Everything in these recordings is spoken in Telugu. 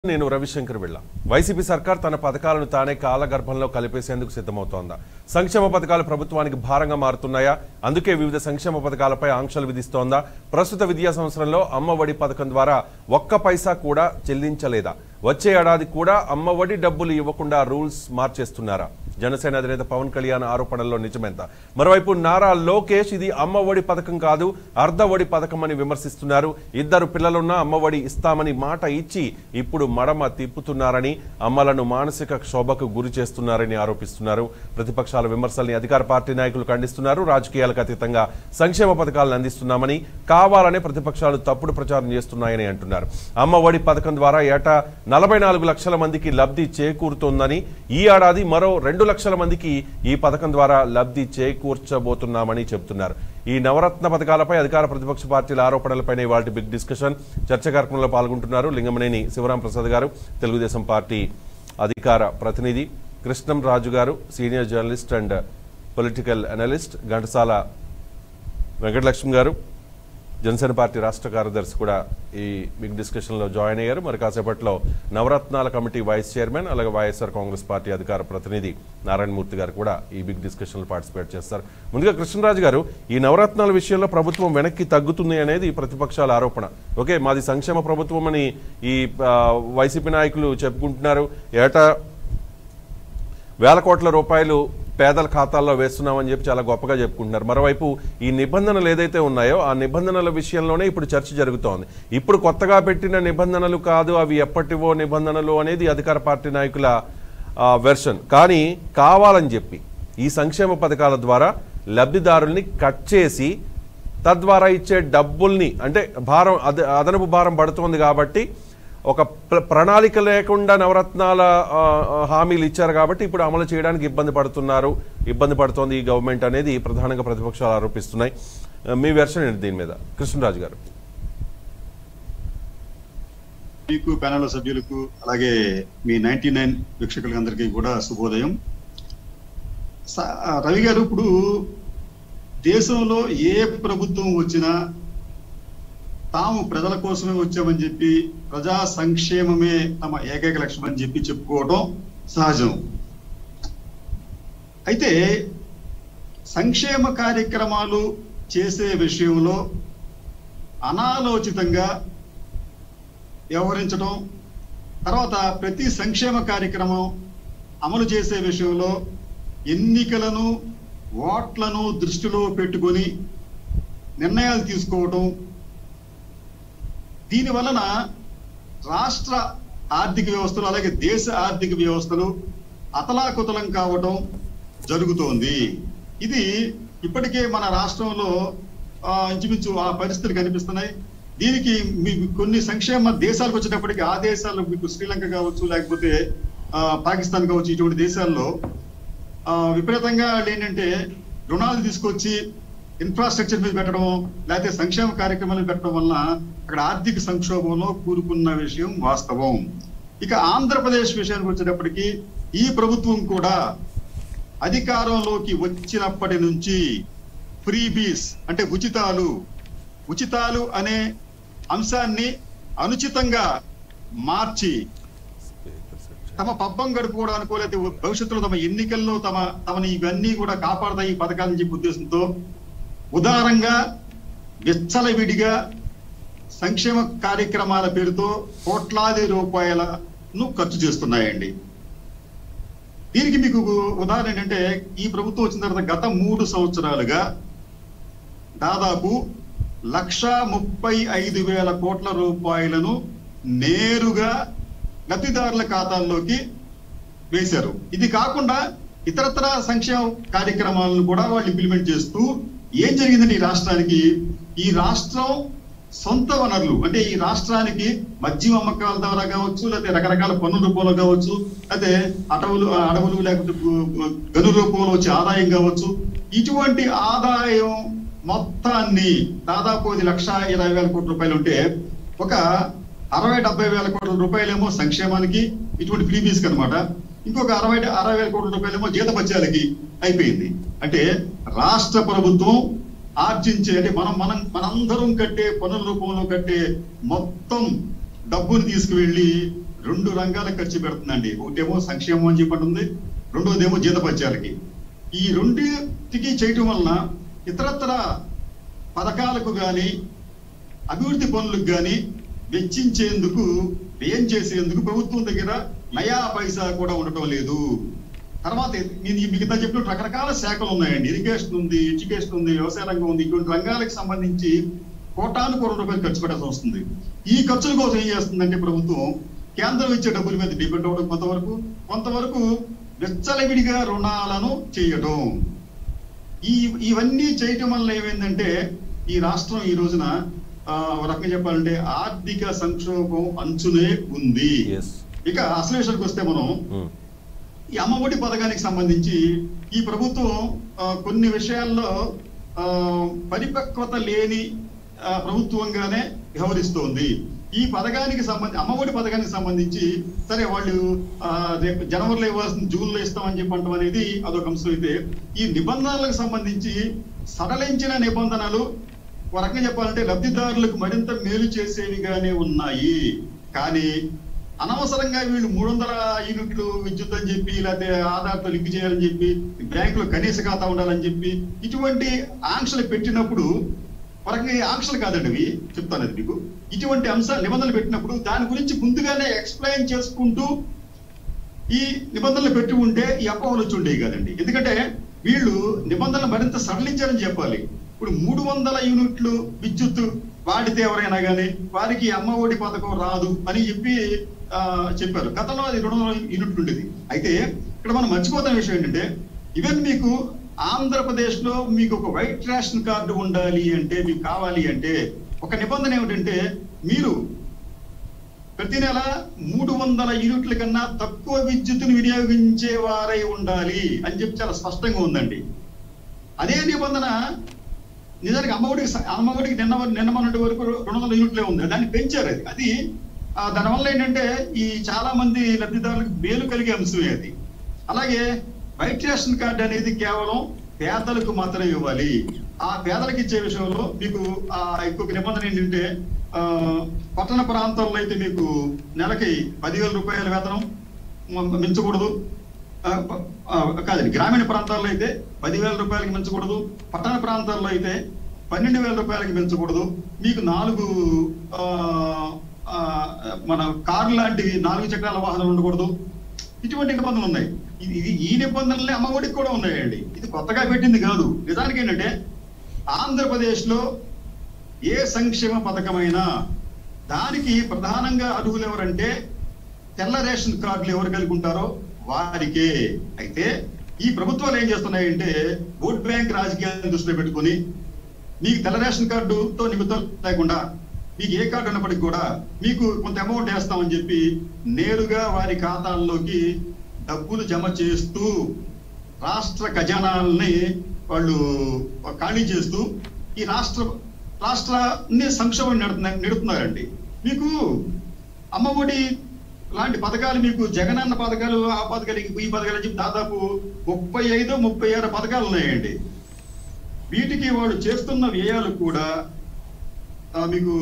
నేను రవిశంకర్ వెళ్ళ వైసీపీ సర్కార్ తన పథకాలను తానే కాలగర్భంలో కలిపేసేందుకు సిద్ధమవుతోందా సంక్షేమ పథకాలు ప్రభుత్వానికి భారంగా మారుతున్నాయా అందుకే వివిధ సంక్షేమ పథకాలపై ఆంక్షలు విధిస్తోందా ప్రస్తుత విద్యా సంవత్సరంలో అమ్మ ఒడి పథకం ద్వారా ఒక్క పైసా కూడా చెల్లించలేదా వచ్చే ఏడాది కూడా అమ్మ ఒడి డబ్బులు ఇవ్వకుండా రూల్స్ మార్చేస్తున్నారా జనసేన అధినేత పవన్ కళ్యాణ్ ఆరోపణల్లో నిజమెంత మరోవైపు నారా లోకేష్ ఇది అమ్మ ఒడి పథకం కాదు అర్ధ ఒడి పథకం అని విమర్శిస్తున్నారు ఇద్దరు పిల్లలున్నా అమ్మ ఒడి ఇస్తామని మాట ఇచ్చి ఇప్పుడు మడమ తిప్పుతున్నారని అమ్మలను మానసిక క్షోభకు గురి చేస్తున్నారని ఆరోపిస్తున్నారు ప్రతిపక్షాల విమర్శల్ని అధికార పార్టీ నాయకులు ఖండిస్తున్నారు రాజకీయాలకు అతీతంగా సంక్షేమ పథకాలను అందిస్తున్నామని కావాలనే ప్రతిపక్షాలు తప్పుడు ప్రచారం చేస్తున్నాయని అంటున్నారు అమ్మ ఒడి పథకం ద్వారా ఏటా నలభై నాలుగు లక్షల మందికి లబ్ధి చేకూరుతోందని ఈ ఏడాది మరో రెండు లక్షల మందికి ఈ పథకం ద్వారా లబ్ధి చేకూర్చబోతున్నామని చెబుతున్నారు ఈ నవరత్న పథకాలపై అధికార ప్రతిపక్ష పార్టీల ఆరోపణలపైన వాటి బిగ్ డిస్కషన్ చర్చ కార్యక్రమంలో పాల్గొంటున్నారు లింగమనేని శివరాం ప్రసాద్ గారు తెలుగుదేశం పార్టీ అధికార ప్రతినిధి Krishnam Raju garu senior journalist and political analyst Ghantasala Venkatalakshmi garu Janasena party రాష్ట్ర కార్యదర్శి కూడా ఈ బిగ్ డిస్కషన్లో జాయిన్ అయ్యారు మరి కాసేపట్లో నవరత్నాల కమిటీ వైస్ చైర్మన్ అలాగే వైఎస్ఆర్ కాంగ్రెస్ పార్టీ అధికార ప్రతినిధి నారాయణమూర్తి గారు కూడా ఈ బిగ్ డిస్కషన్లో పార్టిసిపేట్ చేస్తారు ముందుగా కృష్ణరాజు గారు ఈ నవరత్నాల విషయంలో ప్రభుత్వం వెనక్కి తగ్గుతుంది అనేది ప్రతిపక్షాల ఆరోపణ ఓకే మాది సంక్షేమ ప్రభుత్వం అని ఈ ఆ, వైసీపీ నాయకులు చెప్పుకుంటున్నారు ఏటా వేల కోట్ల రూపాయలు పేదల ఖాతాల్లో వేస్తున్నామని చెప్పి చాలా గొప్పగా చెప్పుకుంటున్నారు మరోవైపు ఈ నిబంధనలు ఏదైతే ఉన్నాయో ఆ నిబంధనల విషయంలోనే ఇప్పుడు చర్చ జరుగుతోంది ఇప్పుడు కొత్తగా పెట్టిన నిబంధనలు కాదు అవి ఎప్పటివో నిబంధనలు అనేది అధికార పార్టీ నాయకుల వెర్షన్ కానీ కావాలని చెప్పి ఈ సంక్షేమ పథకాల ద్వారా లబ్ధిదారుల్ని కట్ చేసి తద్వారా ఇచ్చే డబ్బుల్ని అంటే భారం అద అదనపు భారం పడుతోంది కాబట్టి ఒక ప్ర- ప్రణాళిక లేకుండా నవరత్నాల ఆ, ఆ, హామీలు ఇచ్చారు కాబట్టి ఇప్పుడు అమలు చేయడానికి ఇబ్బంది పడుతున్నారు ఇబ్బంది పడుతోంది ఈ గవర్నమెంట్ అనేది ప్రధానంగా ప్రతిపక్షాలు ఆరోపిస్తున్నాయి ఆ, మీ వెర్షన్ ఏంటి దీని మీద కృష్ణరాజు గారు మీకు ప్యానల్ సభ్యులకు అలాగే మీ నైన్టీ నైన్ వీక్షకులందరికీ కూడా శుభోదయం స- ఆ, రవి గారు ఇప్పుడు దేశంలో ఏ ప్రభుత్వం వచ్చినా తాము ప్రజల కోసమే వచ్చామని చెప్పి ప్రజా సంక్షేమమే తమ ఏకైక లక్ష్యం అని చెప్పి చెప్పుకోవడం సహజం అయితే సంక్షేమ కార్యక్రమాలు చేసే విషయంలో అనాలోచితంగా వ్యవహరించడం తర్వాత ప్రతి సంక్షేమ కార్యక్రమం అమలు చేసే విషయంలో ఎన్నికలను ఓట్లను దృష్టిలో పెట్టుకొని నిర్ణయాలు తీసుకోవడం దీని వలన రాష్ట్ర ఆర్థిక వ్యవస్థలు అలాగే దేశ ఆర్థిక వ్యవస్థలు అతలాకుతలం కావడం జరుగుతోంది ఇది ఇప్పటికే మన రాష్ట్రంలో ఆ, ఇంచుమించు ఆ పరిస్థితులు కనిపిస్తున్నాయి దీనికి మీ కొన్ని సంక్షేమ దేశాలకు వచ్చేటప్పటికి ఆ దేశాల్లో మీకు శ్రీలంక కావచ్చు లేకపోతే ఆ, పాకిస్తాన్ కావచ్చు ఇటువంటి దేశాల్లో ఆ, విపరీతంగా వాళ్ళు ఏంటంటే రుణాలు తీసుకొచ్చి ఇన్ఫ్రాస్ట్రక్చర్ మీద పెట్టడం లేకపోతే సంక్షేమ కార్యక్రమాలు పెట్టడం వల్ల అక్కడ ఆర్థిక సంక్షోభంలో కూరుకున్న విషయం వాస్తవం ఇక ఆంధ్రప్రదేశ్ విషయానికి వచ్చేటప్పటికి ఈ ప్రభుత్వం కూడా అధికారంలోకి వచ్చినప్పటి నుంచి ఫ్రీబీస్ అంటే ఉచితాలు ఉచితాలు అనే అంశాన్ని అనుచితంగా మార్చి తమ పబ్బం గడుపుకోవడానికో లేకపోతే భవిష్యత్తులో తమ ఎన్నికల్లో తమ తమని ఇవన్నీ కూడా కాపాడతాయి ఈ పథకాలని చెప్పి ఉద్దేశంతో ఉదారంగా విచ్చలవిడిగా సంక్షేమ కార్యక్రమాల పేరుతో కోట్లాది రూపాయలను ఖర్చు చేస్తున్నాయండి దీనికి మీకు ఉదాహరణ ఏంటంటే ఈ ప్రభుత్వం వచ్చిన తర్వాత గత మూడు సంవత్సరాలుగా దాదాపు లక్ష ముప్పై ఐదు వేల కోట్ల రూపాయలను నేరుగా లబ్ధిదారుల ఖాతాల్లోకి వేశారు ఇది కాకుండా ఇతరత్ర సంక్షేమ కార్యక్రమాలను కూడా వాళ్ళు ఇంప్లిమెంట్ చేస్తూ ఏం జరిగిందంటే ఈ రాష్ట్రానికి ఈ రాష్ట్రం సొంత వనరులు అంటే ఈ రాష్ట్రానికి మద్యం అమ్మకాల ద్వారా కావచ్చు లేకపోతే రకరకాల పన్నుల రూపంలో కావచ్చు లేకపోతే అటవులు అడవులు లేకపోతే గు- గు- గను రూపంలో వచ్చే ఆదాయం కావచ్చు ఇటువంటి ఆదాయం మొత్తాన్ని దాదాపు ఇది లక్ష ఇరవై వేల కోట్ల రూపాయలు ఉంటే ఒక అరవై డెబ్బై వేల కోట్ల రూపాయలేమో సంక్షేమానికి ఇటువంటి ఫ్రీబీస్ అనమాట ఇంకొక అరవై అరవై వేల కోట్ల రూపాయలేమో జీతభత్యాలకి అయిపోయింది అంటే రాష్ట్ర ప్రభుత్వం ఆర్జించే అంటే మనం మనం మనందరం కట్టే పనుల రూపంలో కట్టే మొత్తం డబ్బుని తీసుకువెళ్ళి రెండు రంగాలకు ఖర్చు పెడుతుందండి ఒకటేమో సంక్షేమం అని చెప్పి ఉంది రెండోదేమో జీతపత్యాలకి ఈ రెండింటికి చేయటం వలన ఇతరత్ర పథకాలకు కానీ అభివృద్ధి పనులకు కానీ వెచ్చించేందుకు వ్యయం చేసేందుకు ప్రభుత్వం దగ్గర నయా పైసా కూడా ఉండటం లేదు తర్వాత నేను ఈ మిగతా చెప్పిన రకరకాల శాఖలు ఉన్నాయండి ఇరిగేషన్ ఉంది ఎడ్యుకేషన్ ఉంది వ్యవసాయ రంగం ఉంది ఇటువంటి రంగాలకు సంబంధించి కోటాను కోట్ల రూపాయలు ఖర్చు పెట్టాల్సి వస్తుంది ఈ ఖర్చుల కోసం ఏం చేస్తుందంటే ప్రభుత్వం కేంద్రం ఇచ్చే డబ్బుల మీద డిపెండ్ అవ్వడం కొంతవరకు కొంతవరకు వెచ్చలవిడిగా రుణాలను చేయడం ఈ ఇవన్నీ చేయటం వల్ల ఏమైందంటే ఈ రాష్ట్రం ఈ రోజున ఆ, ఒక రకంగా చెప్పాలంటే ఆర్థిక సంక్షోభం అంచునే ఉంది ఎస్ ఇక అసలు విషయానికి వస్తే మనం ఈ అమ్మఒడి పథకానికి సంబంధించి ఈ ప్రభుత్వం ఆ, కొన్ని విషయాల్లో ఆ, పరిపక్వత లేని ఆ, ప్రభుత్వంగానే వ్యవహరిస్తోంది ఈ పథకానికి సంబంధించి అమ్మఒడి పథకానికి సంబంధించి సరే వాళ్ళు ఆ, రేపు జనవరిలో ఇవ్వాల్సిన జూన్లో ఇస్తామని చెప్పి అంటాం అనేది అదొక అంశం అయితే ఈ నిబంధనలకు సంబంధించి సడలించిన నిబంధనలు ఒక రకంగా చెప్పాలంటే లబ్ధిదారులకు మరింత మేలు చేసేవిగానే ఉన్నాయి కానీ అనవసరంగా వీళ్ళు మూడు వందల యూనిట్లు విద్యుత్ అని చెప్పి లేకపోతే ఆధార్తో లింక్ చేయాలని చెప్పి బ్యాంకులో కనీస ఖాతా ఉండాలని చెప్పి ఇటువంటి ఆంక్షలు పెట్టినప్పుడు ఒక రకంగా ఈ ఆంక్షలు కాదండి అవి చెప్తాను అది మీకు ఇటువంటి అంశాలు నిబంధనలు పెట్టినప్పుడు దాని గురించి ముందుగానే ఎక్స్ప్లెయిన్ చేసుకుంటూ ఈ నిబంధనలు పెట్టి ఉంటే ఈ అపోహలు వచ్చి ఉండేవి కాదండి ఎందుకంటే వీళ్ళు నిబంధనలు మరింత సడలించారని చెప్పాలి ఇప్పుడు మూడు వందల యూనిట్లు విద్యుత్ వాడితే ఎవరైనా కానీ వారికి అమ్మ ఒడి పథకం రాదు అని చెప్పి ఆ, చెప్పారు గతంలో అది రెండు వందల యూనిట్లు ఉండేది అయితే ఇక్కడ మనం మర్చిపోతున్న విషయం ఏంటంటే ఈవెన్ మీకు ఆంధ్రప్రదేశ్ లో మీకు ఒక వైట్ రేషన్ కార్డు ఉండాలి అంటే మీకు కావాలి అంటే ఒక నిబంధన ఏమిటంటే మీరు ప్రతి నెల మూడు వందల యూనిట్ల కన్నా తక్కువ విద్యుత్తును వినియోగించే వారై ఉండాలి అని చెప్పి చాలా స్పష్టంగా ఉందండి అదే నిబంధన నిజానికి అమ్మఒడికి స- అమ్మఒడికి నిన్న నిన్న మొన్నటి వరకు రెండు వందల యూనిట్లే ఉంది దాన్ని పెంచారు అది అది ఆ, దానివల్ల ఏంటంటే ఈ చాలా మంది లబ్ధిదారులకు మేలు కలిగే అంశమే అది అలాగే వైట్ రేషన్ కార్డు అనేది కేవలం పేదలకు మాత్రమే ఇవ్వాలి ఆ పేదలకు ఇచ్చే విషయంలో మీకు ఆ ఇంకొక నిబంధన ఏంటంటే ఆ, పట్టణ ప్రాంతాల్లో అయితే మీకు నెలకి పదివేల రూపాయల వేతనం మ- మించకూడదు ఆ, ప- ఆ, కాదండి గ్రామీణ ప్రాంతాల్లో అయితే పదివేల రూపాయలకి మించకూడదు పట్టణ ప్రాంతాల్లో అయితే పన్నెండు వేల రూపాయలకి మించకూడదు మీకు నాలుగు ఆ, ఆ, మన కారు లాంటివి నాలుగు చక్రాల వాహనం ఉండకూడదు ఇటువంటి నిబంధనలు ఉన్నాయి ఇది ఇది ఈ నిబంధనలే అమ్మఒడికి కూడా ఉన్నాయండి ఇది కొత్తగా పెట్టింది కాదు నిజానికి ఏంటంటే ఆంధ్రప్రదేశ్ లో ఏ సంక్షేమ పథకమైనా దానికి ప్రధానంగా అర్హులు ఎవరంటే తెల్ల రేషన్ కార్డులు ఎవరు కలిగి ఉంటారో వారికే అయితే ఈ ప్రభుత్వాలు ఏం చేస్తున్నాయంటే ఓట్ బ్యాంక్ రాజకీయాలను దృష్టిలో పెట్టుకొని మీకు తెల్ల రేషన్ కార్డుతో నిమిత్తం లేకుండా మీకు ఏ కార్డు ఉన్నప్పటికీ కూడా మీకు కొంత అమౌంట్ వేస్తామని చెప్పి నేరుగా వారి ఖాతాల్లోకి డబ్బులు జమ చేస్తూ రాష్ట్ర ఖజానాల్ని వాళ్ళు ఖాళీ చేస్తూ ఈ రాష్ట్ర రాష్ట్రాన్ని సంక్షోభం నడుతున్నా నడుపుతున్నారండి మీకు అమ్మఒడి లాంటి పథకాలు మీకు జగనన్న పథకాలు ఆ పథకాలు ఈ పథకాలు అని చెప్పి దాదాపు ముప్పై ఐదు ముప్పై ఆరు పథకాలు ఉన్నాయండి వీటికి వాళ్ళు చేస్తున్న వ్యయాలు కూడా ఆ, మీకు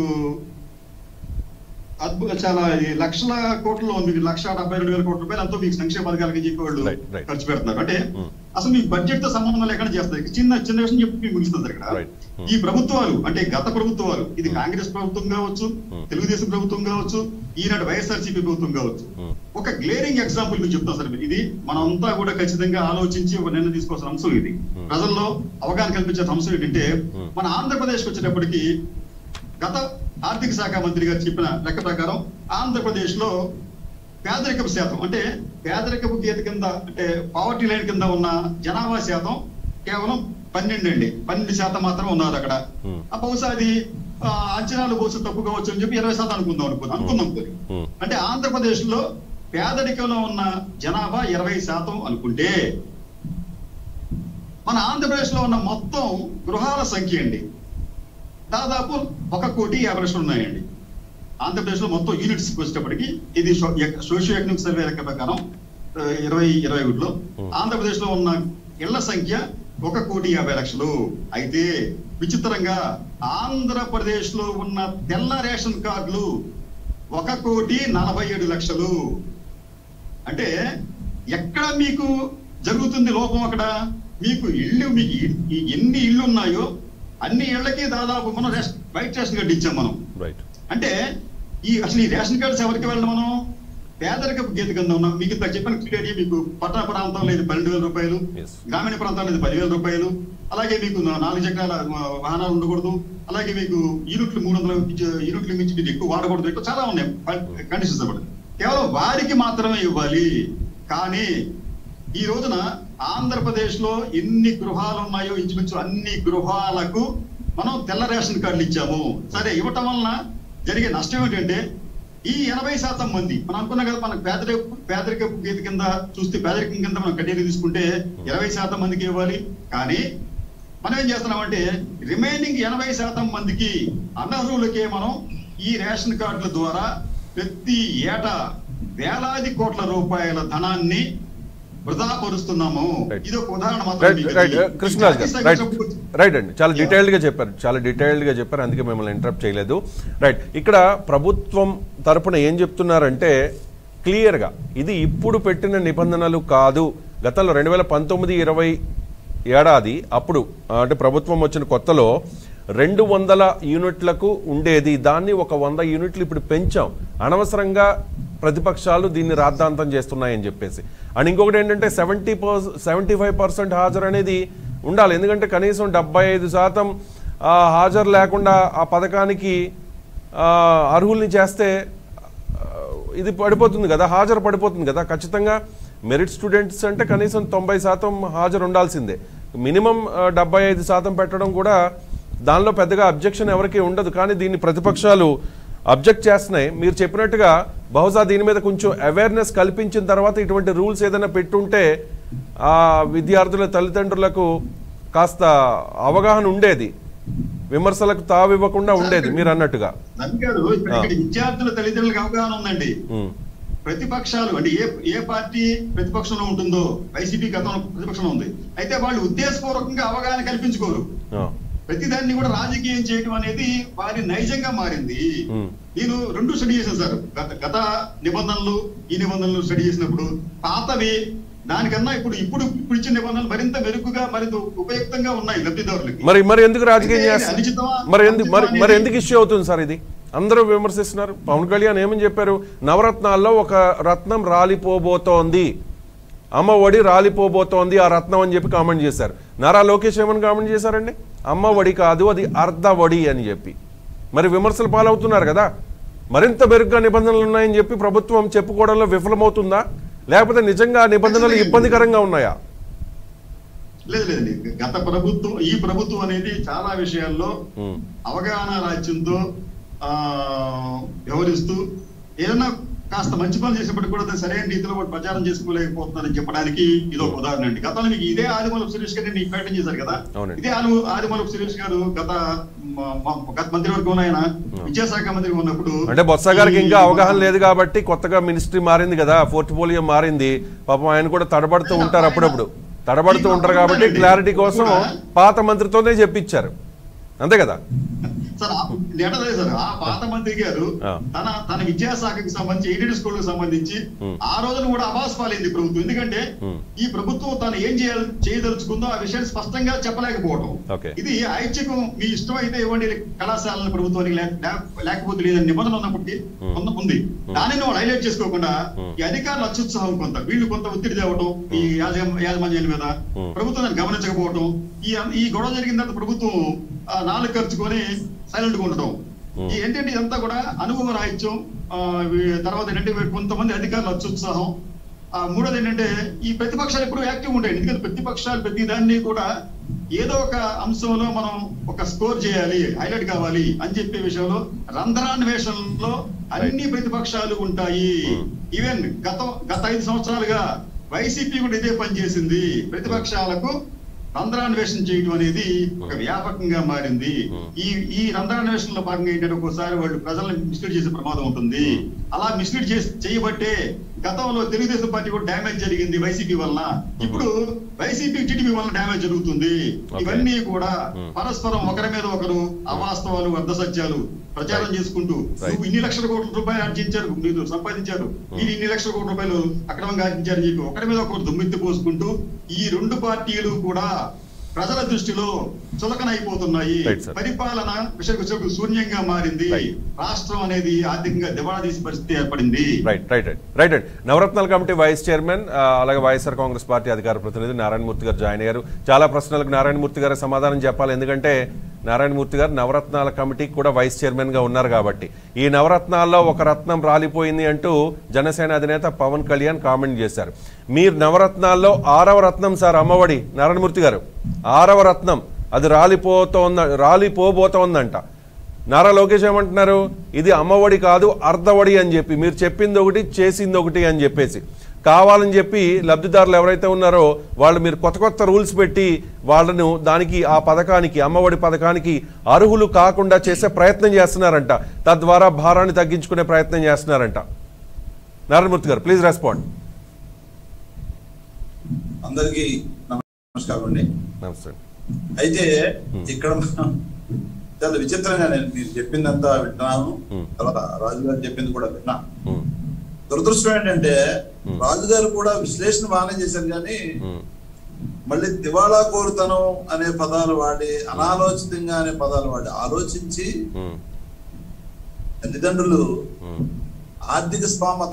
అద్భుత చాలా ఈ లక్షల కోట్లలో మీకు లక్ష డెబ్బై రెండు వేల కోట్ల రూపాయలు ఎంతో మీకు సంక్షేమ పథకాలకి చెప్పి వాళ్ళు Right, right. ఖర్చు పెడుతున్నారు అంటే Hmm. అసలు మీకు బడ్జెట్ తో సంబంధం లేకుండా చేస్తారు ఇక చిన్న చిన్న విషయం చెప్పి మీకు ముగిస్తుంది ఇక్కడ Right. Hmm. ఈ ప్రభుత్వాలు అంటే గత ప్రభుత్వాలు ఇది కాంగ్రెస్ ప్రభుత్వం కావచ్చు Hmm. తెలుగుదేశం ప్రభుత్వం కావచ్చు ఈనాడు వైఎస్ఆర్సీపీ ప్రభుత్వం కావచ్చు Hmm. ఒక గ్లేరింగ్ ఎగ్జాంపుల్ మీకు చెప్తాను సార్ ఇది మనంతా కూడా ఖచ్చితంగా ఆలోచించి ఒక నిర్ణయం తీసుకోవాల్సిన అంశం ఇది Hmm. ప్రజల్లో అవగాహన కల్పించే అంశం ఏంటంటే Hmm. మన ఆంధ్రప్రదేశ్ వచ్చేటప్పటికి గత ఆర్థిక శాఖ మంత్రి గారు చెప్పిన లెక్క ప్రకారం ఆంధ్రప్రదేశ్ లో పేదరికపు శాతం అంటే పేదరికపు గీత కింద అంటే పావర్టీ లైన్ కింద ఉన్న జనాభా శాతం కేవలం పన్నెండు అండి పన్నెండు శాతం మాత్రం ఉన్నారు అక్కడ Hmm. ఆ బహుశా అది ఆ, అంచనాలు బహుశా తప్పు కావచ్చు అని చెప్పి ఇరవై శాతం అనుకుందాం అనుకుందాం అనుకుందాం పోనీ. Hmm. అంటే ఆంధ్రప్రదేశ్ లో పేదరికంలో ఉన్న జనాభా ఇరవై శాతం అనుకుంటే మన ఆంధ్రప్రదేశ్ లో ఉన్న మొత్తం గృహాల సంఖ్య అండి దాదాపు ఒక కోటి యాభై లక్షలు ఉన్నాయండి ఆంధ్రప్రదేశ్ లో మొత్తం యూనిట్స్ వచ్చేటప్పటికి ఇది సోషియో ఎకనామిక్ సర్వే లెక్క ప్రకారం ఆ, ఇరవై ఇరవై ఒకటిలో Hmm. ఆంధ్రప్రదేశ్ లో ఉన్న ఇళ్ల సంఖ్య ఒక కోటి యాభై లక్షలు అయితే విచిత్రంగా ఆంధ్రప్రదేశ్ లో ఉన్న తెల్ల రేషన్ కార్డులు ఒక కోటి నలభై ఏడు లక్షలు అంటే ఎక్కడ మీకు జరుగుతుంది లోపం అక్కడ మీకు ఇల్లు మీకు ఇ- ఈ ఎన్ని ఇళ్ళు ఉన్నాయో అన్ని ఇళ్ళకి దాదాపు మనం రేషన్ వైట్ రేషన్ కార్డు ఇచ్చాం మనం రైట్ అంటే ఈ అసలు ఈ రేషన్ కార్డ్స్ ఎవరికి వెళ్ళడం మనం పేదరికపు గీత కింద ఉన్నాం మీకు ఇంత చెప్పిన క్లియర్ మీకు పట్టణ ప్రాంతంలో ఇది పన్నెండు వేల రూపాయలు Yes. గ్రామీణ ప్రాంతాల్లో ఇది పదివేల రూపాయలు అలాగే మీకు నా- నాలుగు చక్రాల ఆ, వాహనాలు ఉండకూడదు అలాగే మీకు యూనిట్లు మూడు వందల ఇచ్చే- యూనిట్లు మించి మీరు ఎక్కువ వాడకూడదు ఎక్కువ చాలా ఉన్నాయి కండిషన్స్ అన్నమాట కేవలం వారికి మాత్రమే ఇవ్వాలి కానీ ఈ రోజున ఆంధ్రప్రదేశ్ లో ఎన్ని గృహాలు ఉన్నాయో ఇంచుమించు అన్ని గృహాలకు మనం తెల్ల రేషన్ కార్డులు ఇచ్చాము సరే ఇవ్వటం వలన జరిగే నష్టం ఏంటంటే ఈ ఎనభై శాతం మంది మనం అనుకున్నాం కదా మనకు పేదరిక పేదరిక గీత కింద చూస్తే పేదరికం కింద మనం కట్టేది తీసుకుంటే ఇరవై శాతం మందికి ఇవ్వాలి కానీ మనం ఏం చేస్తున్నామంటే రిమైనింగ్ ఎనభై శాతం మందికి అనర్హులకే మనం ఈ రేషన్ కార్డుల ద్వారా ప్రతి ఏటా వేలాది కోట్ల రూపాయల ధనాన్ని వృధా పరుస్తున్నాము Right. ఇది ఒక ఉదాహరణ మాత్రం రైట్ మీకు రైట్ ఇది. కృష్ణరాజ్ ఈ గారు జాతీయ రైట్ సంక్షేమ- రైట్ అండి చాలా డీటెయిల్డ్ గా చెప్పారు చాలా డీటెయిల్డ్ గా చెప్పారు అందుకే మిమ్మల్ని ఇంటరప్ట్ చేయలేదు రైట్ ఇక్కడ ప్రభుత్వం తరపున ఏం చెప్తున్నారంటే క్లియర్ గా ఇది ఇప్పుడు పెట్టిన నిబంధనలు కాదు గతంలో రెండు వేల పంతొమ్మిది ఇరవై ఏడాది అప్పుడు ఆ, అంటే ప్రభుత్వం వచ్చిన కొత్తలో రెండు వందల యూనిట్లకు ఉండేది దాన్ని ఒక వంద యూనిట్లు ఇప్పుడు పెంచాం అనవసరంగా ప్రతిపక్షాలు దీన్ని రాద్ధాంతం చేస్తున్నాయని చెప్పేసి అండ్ ఇంకొకటి ఏంటంటే seventy per seventy five percent హాజరు అనేది ఉండాలి ఎందుకంటే కనీసం డెబ్బై ఐదు శాతం ఆ, హాజరు లేకుండా ఆ పథకానికి ఆ, అర్హుల్ని చేస్తే ఆ, ఇది పడిపోతుంది కదా హాజరు పడిపోతుంది కదా ఖచ్చితంగా మెరిట్ స్టూడెంట్స్ అంటే కనీసం తొంభై శాతం హాజరు ఉండాల్సిందే మినిమం ఆ, డెబ్బై ఐదు శాతం పెట్టడం కూడా దానిలో పెద్దగా అబ్జెక్షన్ ఎవరికీ ఉండదు కానీ దీన్ని ప్రతిపక్షాలు అబ్జెక్ట్ చేస్తున్నాయి మీరు చెప్పినట్టుగా బహుశా దీని మీద కొంచెం అవేర్నెస్ కల్పించిన తర్వాత ఇటువంటి రూల్స్ ఏదైనా పెట్టుంటే ఆ విద్యార్థుల తల్లిదండ్రులకు కాస్త అవగాహన ఉండేది విమర్శలకు తావివ్వకుండా ఉండేది మీరు అన్నట్టుగా రవి గారు ఇక్కడ ఇక్కడ విద్యార్థుల తల్లిదండ్రులకు అవగాహన ఉందండి ఉమ్, ప్రతిపక్షాలు అంటే ఏ ఏ పార్టీ ప్రతిపక్షంలో ఉంటుందో వైసీపీ గతంలో ప్రతిపక్షంలో ఉంది అయితే వాళ్ళు ఉద్దేశపూర్వకంగా అవగాహన కల్పించుకోరు ఆ, ప్రతిదాన్ని కూడా రాజకీయం చేయడం అనేది వారి నైజంగా మారింది ఉమ్, నేను రెండు స్టడీ చేశాను సార్ గత గత నిబంధనలు ఈ నిబంధనలు స్టడీ చేసినప్పుడు పాతవి దానికన్నా ఇప్పుడు ఇప్పుడు ఇప్పుడు ఇచ్చిన నిబంధనలు మరింత మెరుగుగా మరింత ఉపయుక్తంగా ఉన్నాయి లబ్ధిదారులకి మరి మరి ఎందుకు రాజకీయం అయితే చేస్తారు అనుచితమా? మరి ఎందుకు మరి అనుచితమా మరి అనేది- ఎందుకు ఇష్యూ అవుతుంది సార్ ఇది అందరూ విమర్శిస్తున్నారు పవన్ కళ్యాణ్ ఏమని చెప్పారు నవరత్నాల్లో ఒక రత్నం రాలిపోబోతోంది అమ్మ ఒడి రాలిపోబోతోంది ఆ రత్నం అని చెప్పి కామెంట్ చేశారు నారా లోకేష్ ఏమని కామెంట్ చేశారండి అమ్మ ఒడి కాదు అది అర్ధ ఒడి అని చెప్పి మరి విమర్శలు పాలవుతున్నారు కదా మరింత మెరుగ్గా నిబంధనలు ఉన్నాయని చెప్పి ప్రభుత్వం చెప్పుకోవడంలో విఫలమవుతుందా లేకపోతే నిజంగా ఆ నిబంధనలు ఇబ్బందికరంగా ఉన్నాయా లేదు లేదండి గత ప్రభుత్వం ఈ ప్రభుత్వం అనేది చాలా విషయాల్లో ఉమ్, అవగాహన రాజ్యంతో ఆ వ్యవహరిస్తూ ఏదైనా కాస్త మంచి పనులు చేసినప్పటికీ కూడా దాన్ని సరైన రీతిలో వాడు ప్రచారం చేసుకోలేకపోతున్నారని చెప్పడానికి ఇది ఒక ఉదాహరణ అండి గతంలో మీకు ఇదే ఆదిమూలపు సురేష్ గారిని మీకు ప్రకటన చేశారు కదా అవునండి. ఇదే ఆది ఆదిమూలపు సురేష్ గారు గత మ- మ- గత మంత్రివర్గంలో ఆయన విద్యాశాఖ మంత్రి ఉన్నప్పుడు అంటే బొత్స గారికి ఈ- ఇంకా అవగాహన లేదు కాబట్టి కొత్తగా మినిస్ట్రీ మారింది కదా పోర్ట్ఫోలియో మారింది పాపం ఆయన కూడా తడబడుతూ ఉంటారు అప్పుడప్పుడు తడబడుతూ ఉంటారు కాబట్టి క్లారిటీ కోసం పాత మంత్రితోనే చెప్పించారు అంతే కదా సార్ ఆ- నేను అదే సార్ ఆ పాత మంత్రి గారు ఆ. తన తన విద్యాశాఖకి సంబంధించి ఎయిడెడ్ స్కూల్ కి సంబంధించి ఉమ్. ఆ రోజున కూడా అబాస్ పాలైంది ప్రభుత్వం ఎందుకంటే ఉమ్. ఈ ప్రభుత్వం తను ఏం చేయాలి చేయదలుచుకుందో ఆ విషయాన్ని స్పష్టంగా చెప్పలేకపోవడం ఓకే. ఇది ఐచ్ఛికం మీ ఇష్టం అయితే ఇవ్వండి కళాశాలల ప్రభుత్వానికి లేక- లేక- లేకపోతే లేదని నిబంధన ఉన్నప్పటికీ ఉమ్. కొంత ఉంది దానిని వాళ్ళు హైలైట్ చేసుకోకుండా ఉమ్. ఈ అధికారుల అత్యుత్సాహం కొంత వీళ్ళు కొంత ఒత్తిడి తేవటం ఈ యాజమ- యాజమాన్యాల మీద ఉమ్. ప్రభుత్వం దాన్ని గమనించకపోవటం ఈ ఈ గొడవ జరిగిన తర్వాత ప్రభుత్వం ఆ, నాలుగు ఖర్చుకొని సైలెంట్ గా ఉండటం ఉమ్. ఈ ఏంటంటే ఇదంతా కూడా అనుభవ రాహిత్యం ఆ, వీ- తర్వాత ఏంటంటే వీ- కొంతమంది అధికారుల అత్యుత్సాహం ఆ, మూడోది ఏంటంటే ఈ ప్రతిపక్షాలు ఎప్పుడు యాక్టివ్ ఉంటాయి ఎందుకంటే ప్రతిపక్షాలు ప్రతి దాన్ని కూడా ఏదో ఒక అంశంలో మనం ఒక స్కోర్ చేయాలి హైలైట్ కావాలి అని చెప్పే విషయంలో రంధ్రాన్వేషణలో అన్ని ప్రతిపక్షాలు ఉంటాయి Hmm. ఈవెన్ గత గత ఐదు సంవత్సరాలుగా వైసీపీ కూడా ఇదే పని చేసింది ప్రతిపక్షాలకు రంధ్రాన్వేషణ చేయడం అనేది ఒక వ్యాపకంగా మారింది Hmm. ఈ ఈ రంధ్రాన్వేషణలో భాగంగా ఏంటంటే ఒక్కోసారి వాళ్ళు ప్రజలను మిస్లీడ్ చేసే ప్రమాదం ఉంటుంది అలా మిస్లీడ్ చేసి చేయబట్టే గతంలో తెలుగుదేశం పార్టీ కూడా డ్యామేజ్ జరిగింది వైసీపీ వలన ఇప్పుడు వైసీపీ టీడీపీ వలన డ్యామేజ్ జరుగుతుంది Okay. ఇవన్నీ కూడా Hmm. పరస్పరం ఒకరి మీద ఒకరు అవాస్తవాలు అర్ధ సత్యాలు ప్రచారం Right. చేసుకుంటూ Right. నువ్వు ఇన్ని లక్షల కోట్ల రూపాయలు ఆర్జించారు మీరు సంపాదించారు మీరు ఇన్ని లక్షల కోట్ల రూపాయలు అక్రమంగా ఆర్జించారని చెప్పి ఒకరి మీద ఒకరు దుమ్మెత్తి పోసుకుంటూ ఈ రెండు పార్టీలు కూడా ప్రజల దృష్టిలో చులకనైపోతున్నాయి Right, sir. పరిపాలన విషయానికి వచ్చేప్పుడు శూన్యంగా మారింది Right. రాష్ట్రం అనేది ఆర్థికంగా దివాళా తీసే పరిస్థితి ఏర్పడింది right right right right right నవరత్నాల కమిటీ వైస్ చైర్మన్ ఆ, అలాగే వైఎస్ఆర్ కాంగ్రెస్ పార్టీ అధికార ప్రతినిధి నారాయణమూర్తి గారు జాయిన్ అయ్యారు చాలా ప్రశ్నలకు నారాయణమూర్తి గారు సమాధానం చెప్పాలి ఎందుకంటే నారాయణమూర్తి గారు నవరత్నాల కమిటీకి కూడా వైస్ చైర్మన్ గా ఉన్నారు కాబట్టి ఈ నవరత్నాల్లో ఒక రత్నం రాలిపోయింది అంటూ జనసేన అధినేత పవన్ కళ్యాణ్ కామెంట్ చేశారు మీరు నవరత్నాల్లో ఆరవ రత్నం సార్ అమ్మఒడి నారాయణమూర్తి గారు ఆరవ రత్నం అది రాలిపోతోంద రాలిపోబోతోందంట నారా లోకేష్ ఏమంటున్నారు ఇది అమ్మఒడి కాదు అర్ధవడి అని చెప్పి మీరు చెప్పింది ఒకటి చేసింది ఒకటి అని చెప్పేసి కావాలని చెప్పి లబ్ధిదారులు ఎవరైతే ఉన్నారో వాళ్ళు మీరు కొత్త కొత్త రూల్స్ పెట్టి వాళ్ళను దానికి ఆ పథకానికి అమ్మఒడి పథకానికి అర్హులు కాకుండా చేసే ప్రయత్నం చేస్తున్నారంట తద్వారా భారాన్ని తగ్గించుకునే ప్రయత్నం చేస్తున్నారంట నారాయణమూర్తి గారు ప్లీజ్ రెస్పాండ్ అందరికీ నమస్కారం అండి నమస్తే అయితే ఇక్కడ మనం చాలా విచిత్రంగా నేను మీరు చెప్పిందంతా వింటున్నాను Hmm. తర్వాత రాజు గారు చెప్పింది కూడా విన్నా ఉమ్, దురదృష్టం ఏంటంటే Hmm. రాజు గారు కూడా విశ్లేషణ బాగానే చేశారు కానీ ఉమ్, మళ్ళీ దివాళా కోరుతనం అనే పదాలు వాడి అనాలోచితంగా అనే పదాలు వాడి ఆలోచించి ఉమ్, తల్లిదండ్రులు ఉమ్, ఆర్థిక స్తోమత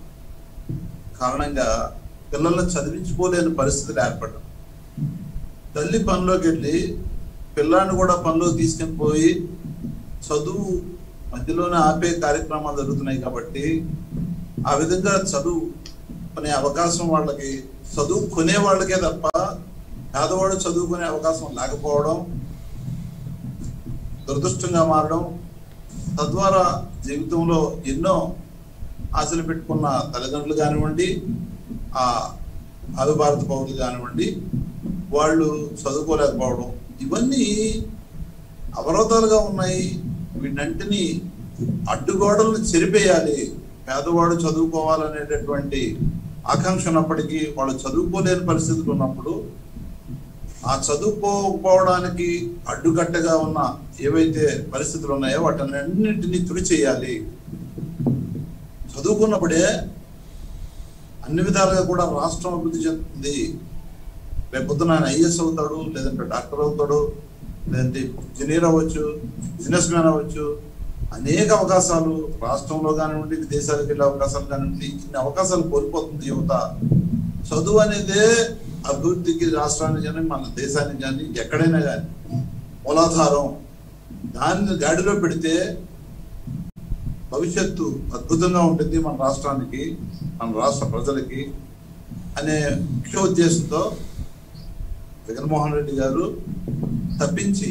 కారణంగా పిల్లల్ని చదివించుకోలేని పరిస్థితులు ఏర్పడ్డాయి తల్లి పనిలోకి వెళ్ళి పిల్లాన్ని కూడా పనిలో తీసుకుని పోయి చదువు మధ్యలోనే ఆపే కార్యక్రమాలు జరుగుతున్నాయి కాబట్టి ఆ విధంగా చదువు కొనే అవకాశం వాళ్ళకి చదువు కొనే వాళ్ళకే తప్ప పేదవాడు చదువుకునే అవకాశం లేకపోవడం దురదృష్టంగా మారడం తద్వారా జీవితంలో ఎన్నో ఆశలు పెట్టుకున్న తల్లిదండ్రులు కానివ్వండి ఆ భారత పౌరులు కానివ్వండి వాళ్ళు చదువుకోలేకపోవడం ఇవన్నీ అవరోధాలుగా ఉన్నాయి వీటన్నింటినీ అడ్డుగోడలను చెరిపేయాలి పేదవాడు చదువుకోవాలనేటటువంటి ఆకాంక్ష ఉన్నప్పటికీ వాళ్ళు చదువుకోలేని పరిస్థితులు ఉన్నప్పుడు ఆ చదువుకోకపోవడానికి అడ్డుకట్టగా ఉన్న ఏవైతే పరిస్థితులు ఉన్నాయో వాటన్నింటినీ తుడి చేయాలి చదువుకున్నప్పుడే అన్ని విధాలుగా కూడా రాష్ట్రం అభివృద్ధి చెందుతుంది రేపొద్దున ఆయన ఐఎస్ అవుతాడు లేదంటే డాక్టర్ అవుతాడు లేదంటే ఇంజనీర్ అవ్వచ్చు బిజినెస్ మ్యాన్ అవ్వచ్చు అనేక అవకాశాలు రాష్ట్రంలో కానివ్వండి విదేశాలకు వెళ్ళే అవకాశాలు కానివ్వండి ఇన్ని అవకాశాలు కోల్పోతుంది యువత చదువు అనేదే అభివృద్ధికి రాష్ట్రానికి కానీ మన దేశానికి కానీ ఎక్కడైనా కానీ మూలాధారం దాన్ని గాడిలో పెడితే భవిష్యత్తు అద్భుతంగా ఉంటుంది మన రాష్ట్రానికి మన రాష్ట్ర ప్రజలకి అనే ముఖ్య ఉద్దేశంతో జగన్మోహన్ రెడ్డి గారు తప్పించి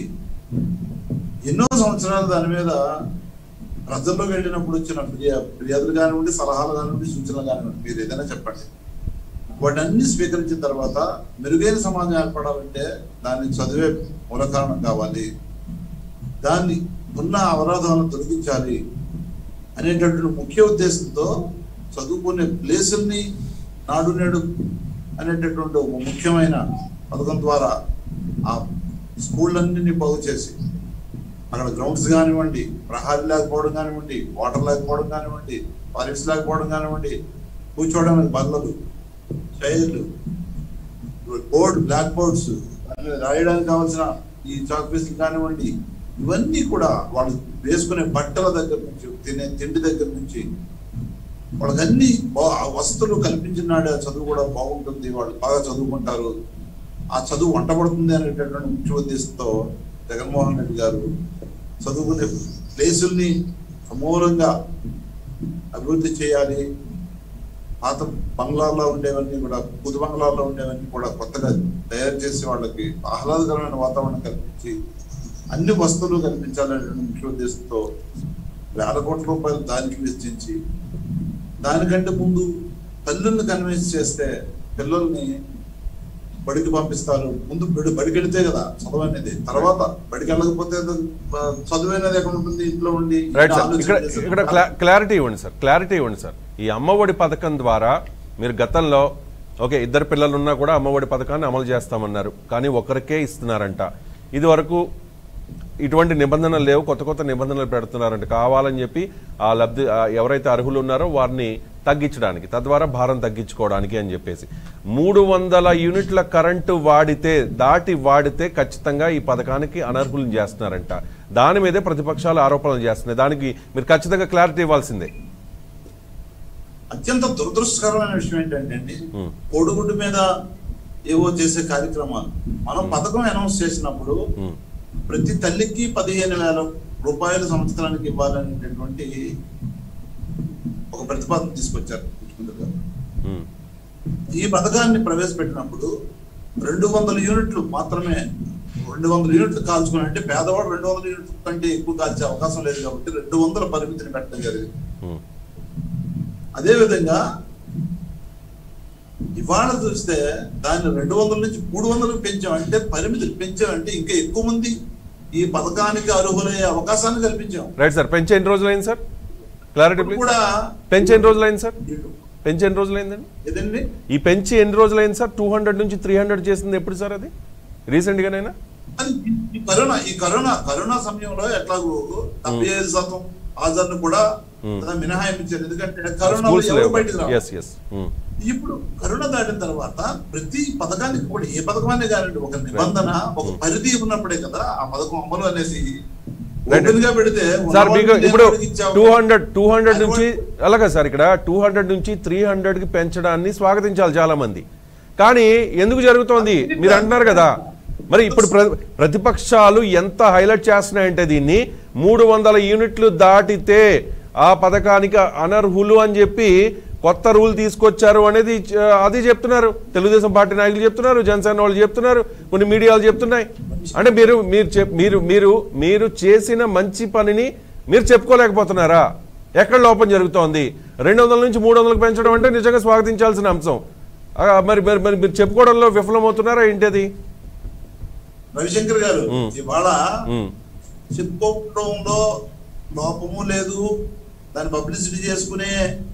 ఎన్నో సంవత్సరాలు దాని మీద ప్రజల్లోకి వెళ్ళినప్పుడు వచ్చిన ఫిర్యా ఫిర్యాదులు కానివ్వండి సలహాలు కానివ్వండి సూచనలు కానివ్వండి మీరు ఏదైనా చెప్పండి వాటన్ని స్వీకరించిన తర్వాత మెరుగైన సమాజం ఏర్పడాలంటే దాన్ని చదివే మూల కారణం కావాలి దాన్ని ఉన్న అవరోధాలను తొలగించాలి అనేటటువంటి ముఖ్య ఉద్దేశంతో చదువుకునే ప్లేసుల్ని నాడు నేడు అనేటటువంటి ఒక ముఖ్యమైన పథకం ద్వారా ఆ స్కూళ్ళన్నింటినీ బాగు చేసి అక్కడ గ్రౌండ్స్ కానివ్వండి ప్రహారీ లేకపోవడం కానివ్వండి వాటర్ లేకపోవడం కానివ్వండి టాయిలెట్స్ లేకపోవడం కానివ్వండి కూర్చోవడానికి బల్లలు చైర్లు బోర్డు బ్లాక్ బోర్డ్స్ రాయడానికి కావాల్సిన ఈ చాక్ పీసులు కానివ్వండి ఇవన్నీ కూడా వాళ్ళు వేసుకునే బట్టల దగ్గర నుంచి తినే తిండి దగ్గర నుంచి వాళ్ళకి అన్ని బా- ఆ వసతులు కల్పించినాడు ఆ చదువు కూడా బాగుంటుంది వాళ్ళు బాగా చదువుకుంటారు ఆ చదువు వంటపడుతుంది అనేటటువంటి ముఖ్య ఉద్దేశంతో జగన్మోహన్ రెడ్డి గారు చదువుకునే ప్లేసుల్ని సమూలంగా అభివృద్ధి చేయాలి పాత బంగ్లాల్లో ఉండేవన్నీ కూడా పుదు బంగ్లాల్లో ఉండేవన్నీ కూడా కొత్తగా తయారు చేసి వాళ్ళకి ఆహ్లాదకరమైన వాతావరణం కల్పించి అన్ని వస్తువులు కల్పించాలనే ముఖ్య ఉద్దేశంతో వేల కోట్ల రూపాయలు దానికి వెచ్చించి దానికంటే ముందు తల్లుల్ని కన్విన్స్ చేస్తే పిల్లల్ని బడికి పంపిస్తారు ముందు బడి బడికి వెళితే కదా చదువు అనేది తర్వాత బడికి వెళ్ళకపోతే ఆ, చదువు అనేది ఎక్కడ ఉంటుంది ఇంట్లో ఉండి రైట్ ఇలా సార్ ఆలోచన ఇక్కడ చేసి- ఇక్కడ క్లా- క్లారిటీ ఇవ్వండి సార్ క్లారిటీ ఇవ్వండి సార్ ఈ అమ్మఒడి పథకం ద్వారా మీరు గతంలో ఓకే ఇద్దరు పిల్లలు ఉన్నా కూడా అమ్మఒడి పథకాన్ని అమలు చేస్తామన్నారు కానీ ఒకరికే ఇస్తున్నారంట ఇది వరకు ఇటువంటి నిబంధనలు లేవు కొత్త కొత్త నిబంధనలు పెడుతున్నారంట కావాలని చెప్పి ఆ లబ్ధి ఆ ఎవరైతే అర్హులు ఉన్నారో వారిని తగ్గించడానికి తద్వారా భారం తగ్గించుకోవడానికి అని చెప్పేసి మూడు వందల యూనిట్ల కరెంటు వాడితే దాటి వాడితే ఖచ్చితంగా ఈ పథకానికి అనర్హులను చేస్తున్నారంట దాని మీదే ప్రతిపక్షాలు ఆరోపణలు చేస్తున్నాయి దానికి మీరు ఖచ్చితంగా క్లారిటీ ఇవ్వాల్సిందే అత్యంత దురదృష్టకరమైన విషయం ఏంటంటే అండి Hmm. కోడిగుడ్డు మీద ఏవో చేసే కార్యక్రమాలు మనం పథకం అనౌన్స్ చేసినప్పుడు ఉమ్, ప్రతి తల్లికి పదిహేను వేల రూపాయలు సంవత్సరానికి ఇవ్వాలనేటటువంటి ఒక ప్రతిపాదన తీసుకొచ్చారు ముఖ్యమంత్రి గారు ఉమ్, ఈ పథకాన్ని ప్రవేశపెట్టినప్పుడు రెండు వందల యూనిట్లు మాత్రమే రెండు వందల యూనిట్లు కాల్చుకుని అంటే పేదవాడు రెండు వందల యూనిట్ల కంటే ఎక్కువ కాల్చే అవకాశం లేదు కాబట్టి రెండు వందల పరిమితిని పెట్టడం జరిగింది ఉమ్, అదే విధంగా ఇవాళ చూస్తే దాన్ని రెండు వందల నుంచి మూడు వందలకు పెంచామంటే పరిమితులు పెంచామంటే ఇంకా ఎక్కువ మంది ఈ పథకానికి అర్హులయ్యే అవకాశాన్ని కల్పించాం రైట్ సార్ పెంచి ఎన్ని రోజులైంది సార్ క్లారిటీ ఇప్పుడు ప్లీజ్ కూడా పెంచి ఎన్ని రోజులైంది సార్ పెంచి ఎన్ని రోజులైందండి ఏదండి ఈ పెంచి ఎన్ని రోజులైంది సార్ టూ హండ్రెడ్ నుంచి త్రీ హండ్రెడ్ చేసింది ఎప్పుడు సార్ అది రీసెంట్ గానైనా అది ఈ కరోనా ఈ కరోనా కరోనా సమయంలో ఎట్లాగో డెబ్బై ఐదు శాతం హాజరును కూడా Hmm. మినహాయించారు ఎందుకంటే కరోనా స్కూల్స్ ఎవరు లేవు బయటకు రావాలి ఎస్ ఎస్ ఇప్పుడు కరోనా దాటిన తర్వాత ప్రతి పథకానికి కూడా ఏ పథకమనే కానివ్వండి ఒక నిబంధన ఒక పరిధి ఉన్నప్పుడే కదా ఆ పథకం అమలు అనేసి Right. ఓపెన్ గా పెడితే సార్ మీకు ఉన్నవాళ్ళకి ఇప్పుడు లేనివాడికి ఇచ్చే టూ అవకాశం- హండ్రెడ్ టూ హండ్రెడ్ అది నుంచి అలాగే సార్ ఇక్కడ టూ హండ్రెడ్ నుంచి త్రీ హండ్రెడ్ కి పెంచడాన్ని స్వాగతించాలి చాలా మంది కానీ ఎందుకు జరుగుతోంది మీరు అంటున్నారు కదా మరి ఇప్పుడు ప్ర- ప్రతిపక్షాలు ఎంత హైలైట్ చేస్తున్నాయంటే దీన్ని మూడు వందల యూనిట్లు దాటితే ఆ పథకానికి అనర్హులు అని చెప్పి కొత్త రూల్ తీసుకొచ్చారు అనేది చ- అది చెప్తున్నారు తెలుగుదేశం పార్టీ నాయకులు చెప్తున్నారు జనసేన వాళ్ళు చెప్తున్నారు కొన్ని మీడియాలు చెప్తున్నాయి అంటే మీరు మీరు చెప్- మీరు మీరు మీరు చేసిన మంచి పనిని మీరు చెప్పుకోలేకపోతున్నారా ఎక్కడ లోపం జరుగుతోంది రెండు వందల నుంచి మూడు వందలకు పెంచడం అంటే నిజంగా స్వాగతించాల్సిన అంశం ఆ, మరి మరి మరి మీరు చెప్పుకోవడంలో విఫలమవుతున్నారా ఏంటి అది రవిశంకర్ గారు Hmm. ఇవాళ ఉమ్, చెప్పుకోవడంలో లోపము లేదు దాన్ని పబ్లిసిటీ చేసుకునే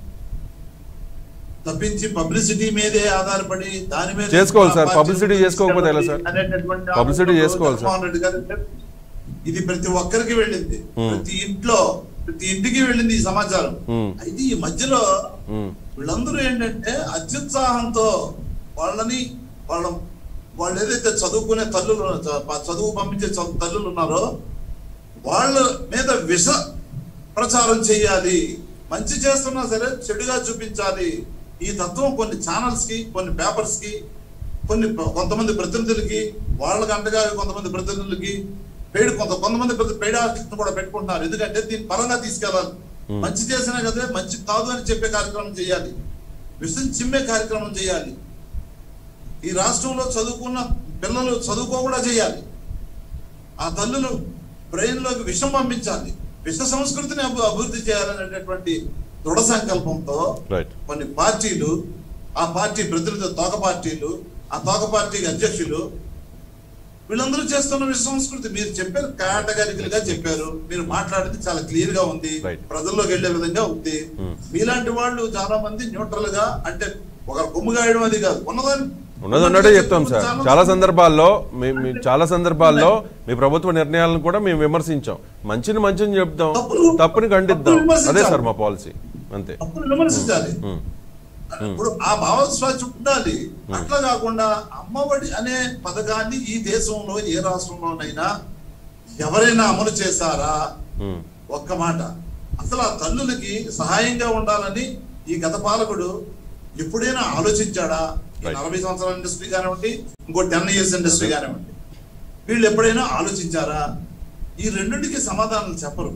తప్పించి పబ్లిసిటీ మీదే ఆధారపడి దాని మీద చేసుకోవాలి సార్. పార్టీ Publicity చేసుకోకపోతే ఎలా సార్? అనేటటువంటి Publicity ఆలోచనలో చేసుకోవాలి సార్. జగన్మోహన్ రెడ్డి గారు చెప్పారు. ఇది ప్రతి ఒక్కరికి వెళ్ళింది Hmm. ప్రతి ఇంట్లో ప్రతి ఇంటికి వెళ్ళింది ఈ సమాచారం Hmm. అయితే ఈ మధ్యలో ఉమ్, వీళ్ళందరూ ఏంటంటే అత్యుత్సాహంతో వాళ్ళని వాళ్ళ వాళ్ళు ఏదైతే చదువుకునే తల్లులు చ- చదువు పంపించే చ- తల్లులు ఉన్నారో వాళ్ళ మీద విష ప్రచారం చేయాలి మంచి చేస్తున్నా సరే చెడుగా చూపించాలి ఈ తత్వం కొన్ని ఛానల్స్ కి కొన్ని పేపర్స్ కి కొన్ని ప- కొంతమంది ప్రతినిధులకి వాళ్ళకి అంటగా కొంతమంది ప్రతినిధులకి పేడు కొంత కొంతమంది ప్రతి పేడ ఆర్టిస్ట్ కూడా పెట్టుకుంటున్నారు ఎందుకంటే దీన్ని పరంగా తీసుకెళ్ళాలి Hmm. మంచి చేసినా కదా మంచి కాదు అని చెప్పే కార్యక్రమం చేయాలి విషం చిమ్మే కార్యక్రమం చేయాలి ఈ రాష్ట్రంలో చదువుకున్న పిల్లలు చదువుకోకుండా చేయాలి ఆ తల్లులు బ్రెయిన్ లోకి విషం పంపించాలి విష సంస్కృతిని అభి- అభివృద్ధి చేయాలనేటటువంటి దృఢ సంకల్పంతో రైట్ కొన్ని పార్టీలు ఆ పార్టీ ప్రతినిధులు తోక పార్టీలు ఆ తోక పార్టీకి అధ్యక్షులు వీళ్ళందరూ చేస్తున్న విష సంస్కృతి మీరు చెప్పారు కేటగిరికల్ గా చెప్పారు మీరు మాట్లాడింది చాలా క్లియర్ గా ఉంది Right. ప్రజల్లోకి వెళ్లే విధంగా ఉంది Hmm. మీలాంటి వాళ్ళు చాలా మంది న్యూట్రల్ గా అంటే ఒక కొమ్ము గాయడం అది కాదు ఉన్నదాన్ని ఉన్నది ఉన్నట్టే చెప్తాం సార్ చాలా సందర్భాల్లో మీ- మీ చాలా సందర్భాల్లో మీ ప్రభుత్వ నిర్ణయాలను కూడా మేము విమర్శించాం మంచిని మంచిని చెప్తాం తప్పులు- తప్పుని ఖండిద్దాం తప్పులు విమర్శించాలి. అదే సార్ మా పాలసీ అంతే తప్పులు విమర్శించాలి ఉమ్, ఇప్పుడు ఆ భావస్వాచ్యం ఉండాలి అట్లా కాకుండా అమ్మఒడి అనే పథకాన్ని ఈ దేశంలో ఏ రాష్ట్రంలోనైనా ఎవరైనా అమలు చేశారా ఉమ్, ఒక్క మాట అసలు ఆ తల్లులకి సహాయంగా ఉండాలని ఈ గత పాలకుడు ఎప్పుడైనా ఆలోచించాడా ఈ Right. నలభై సంవత్సరాల ఇండస్ట్రీ కానివ్వండి ఇంకో టెన్ ఇయర్స్ ఇండస్ట్రీ కానివ్వండి వీళ్ళు ఎప్పుడైనా ఆలోచించారా ఈ రెండింటికి సమాధానం చెప్పరు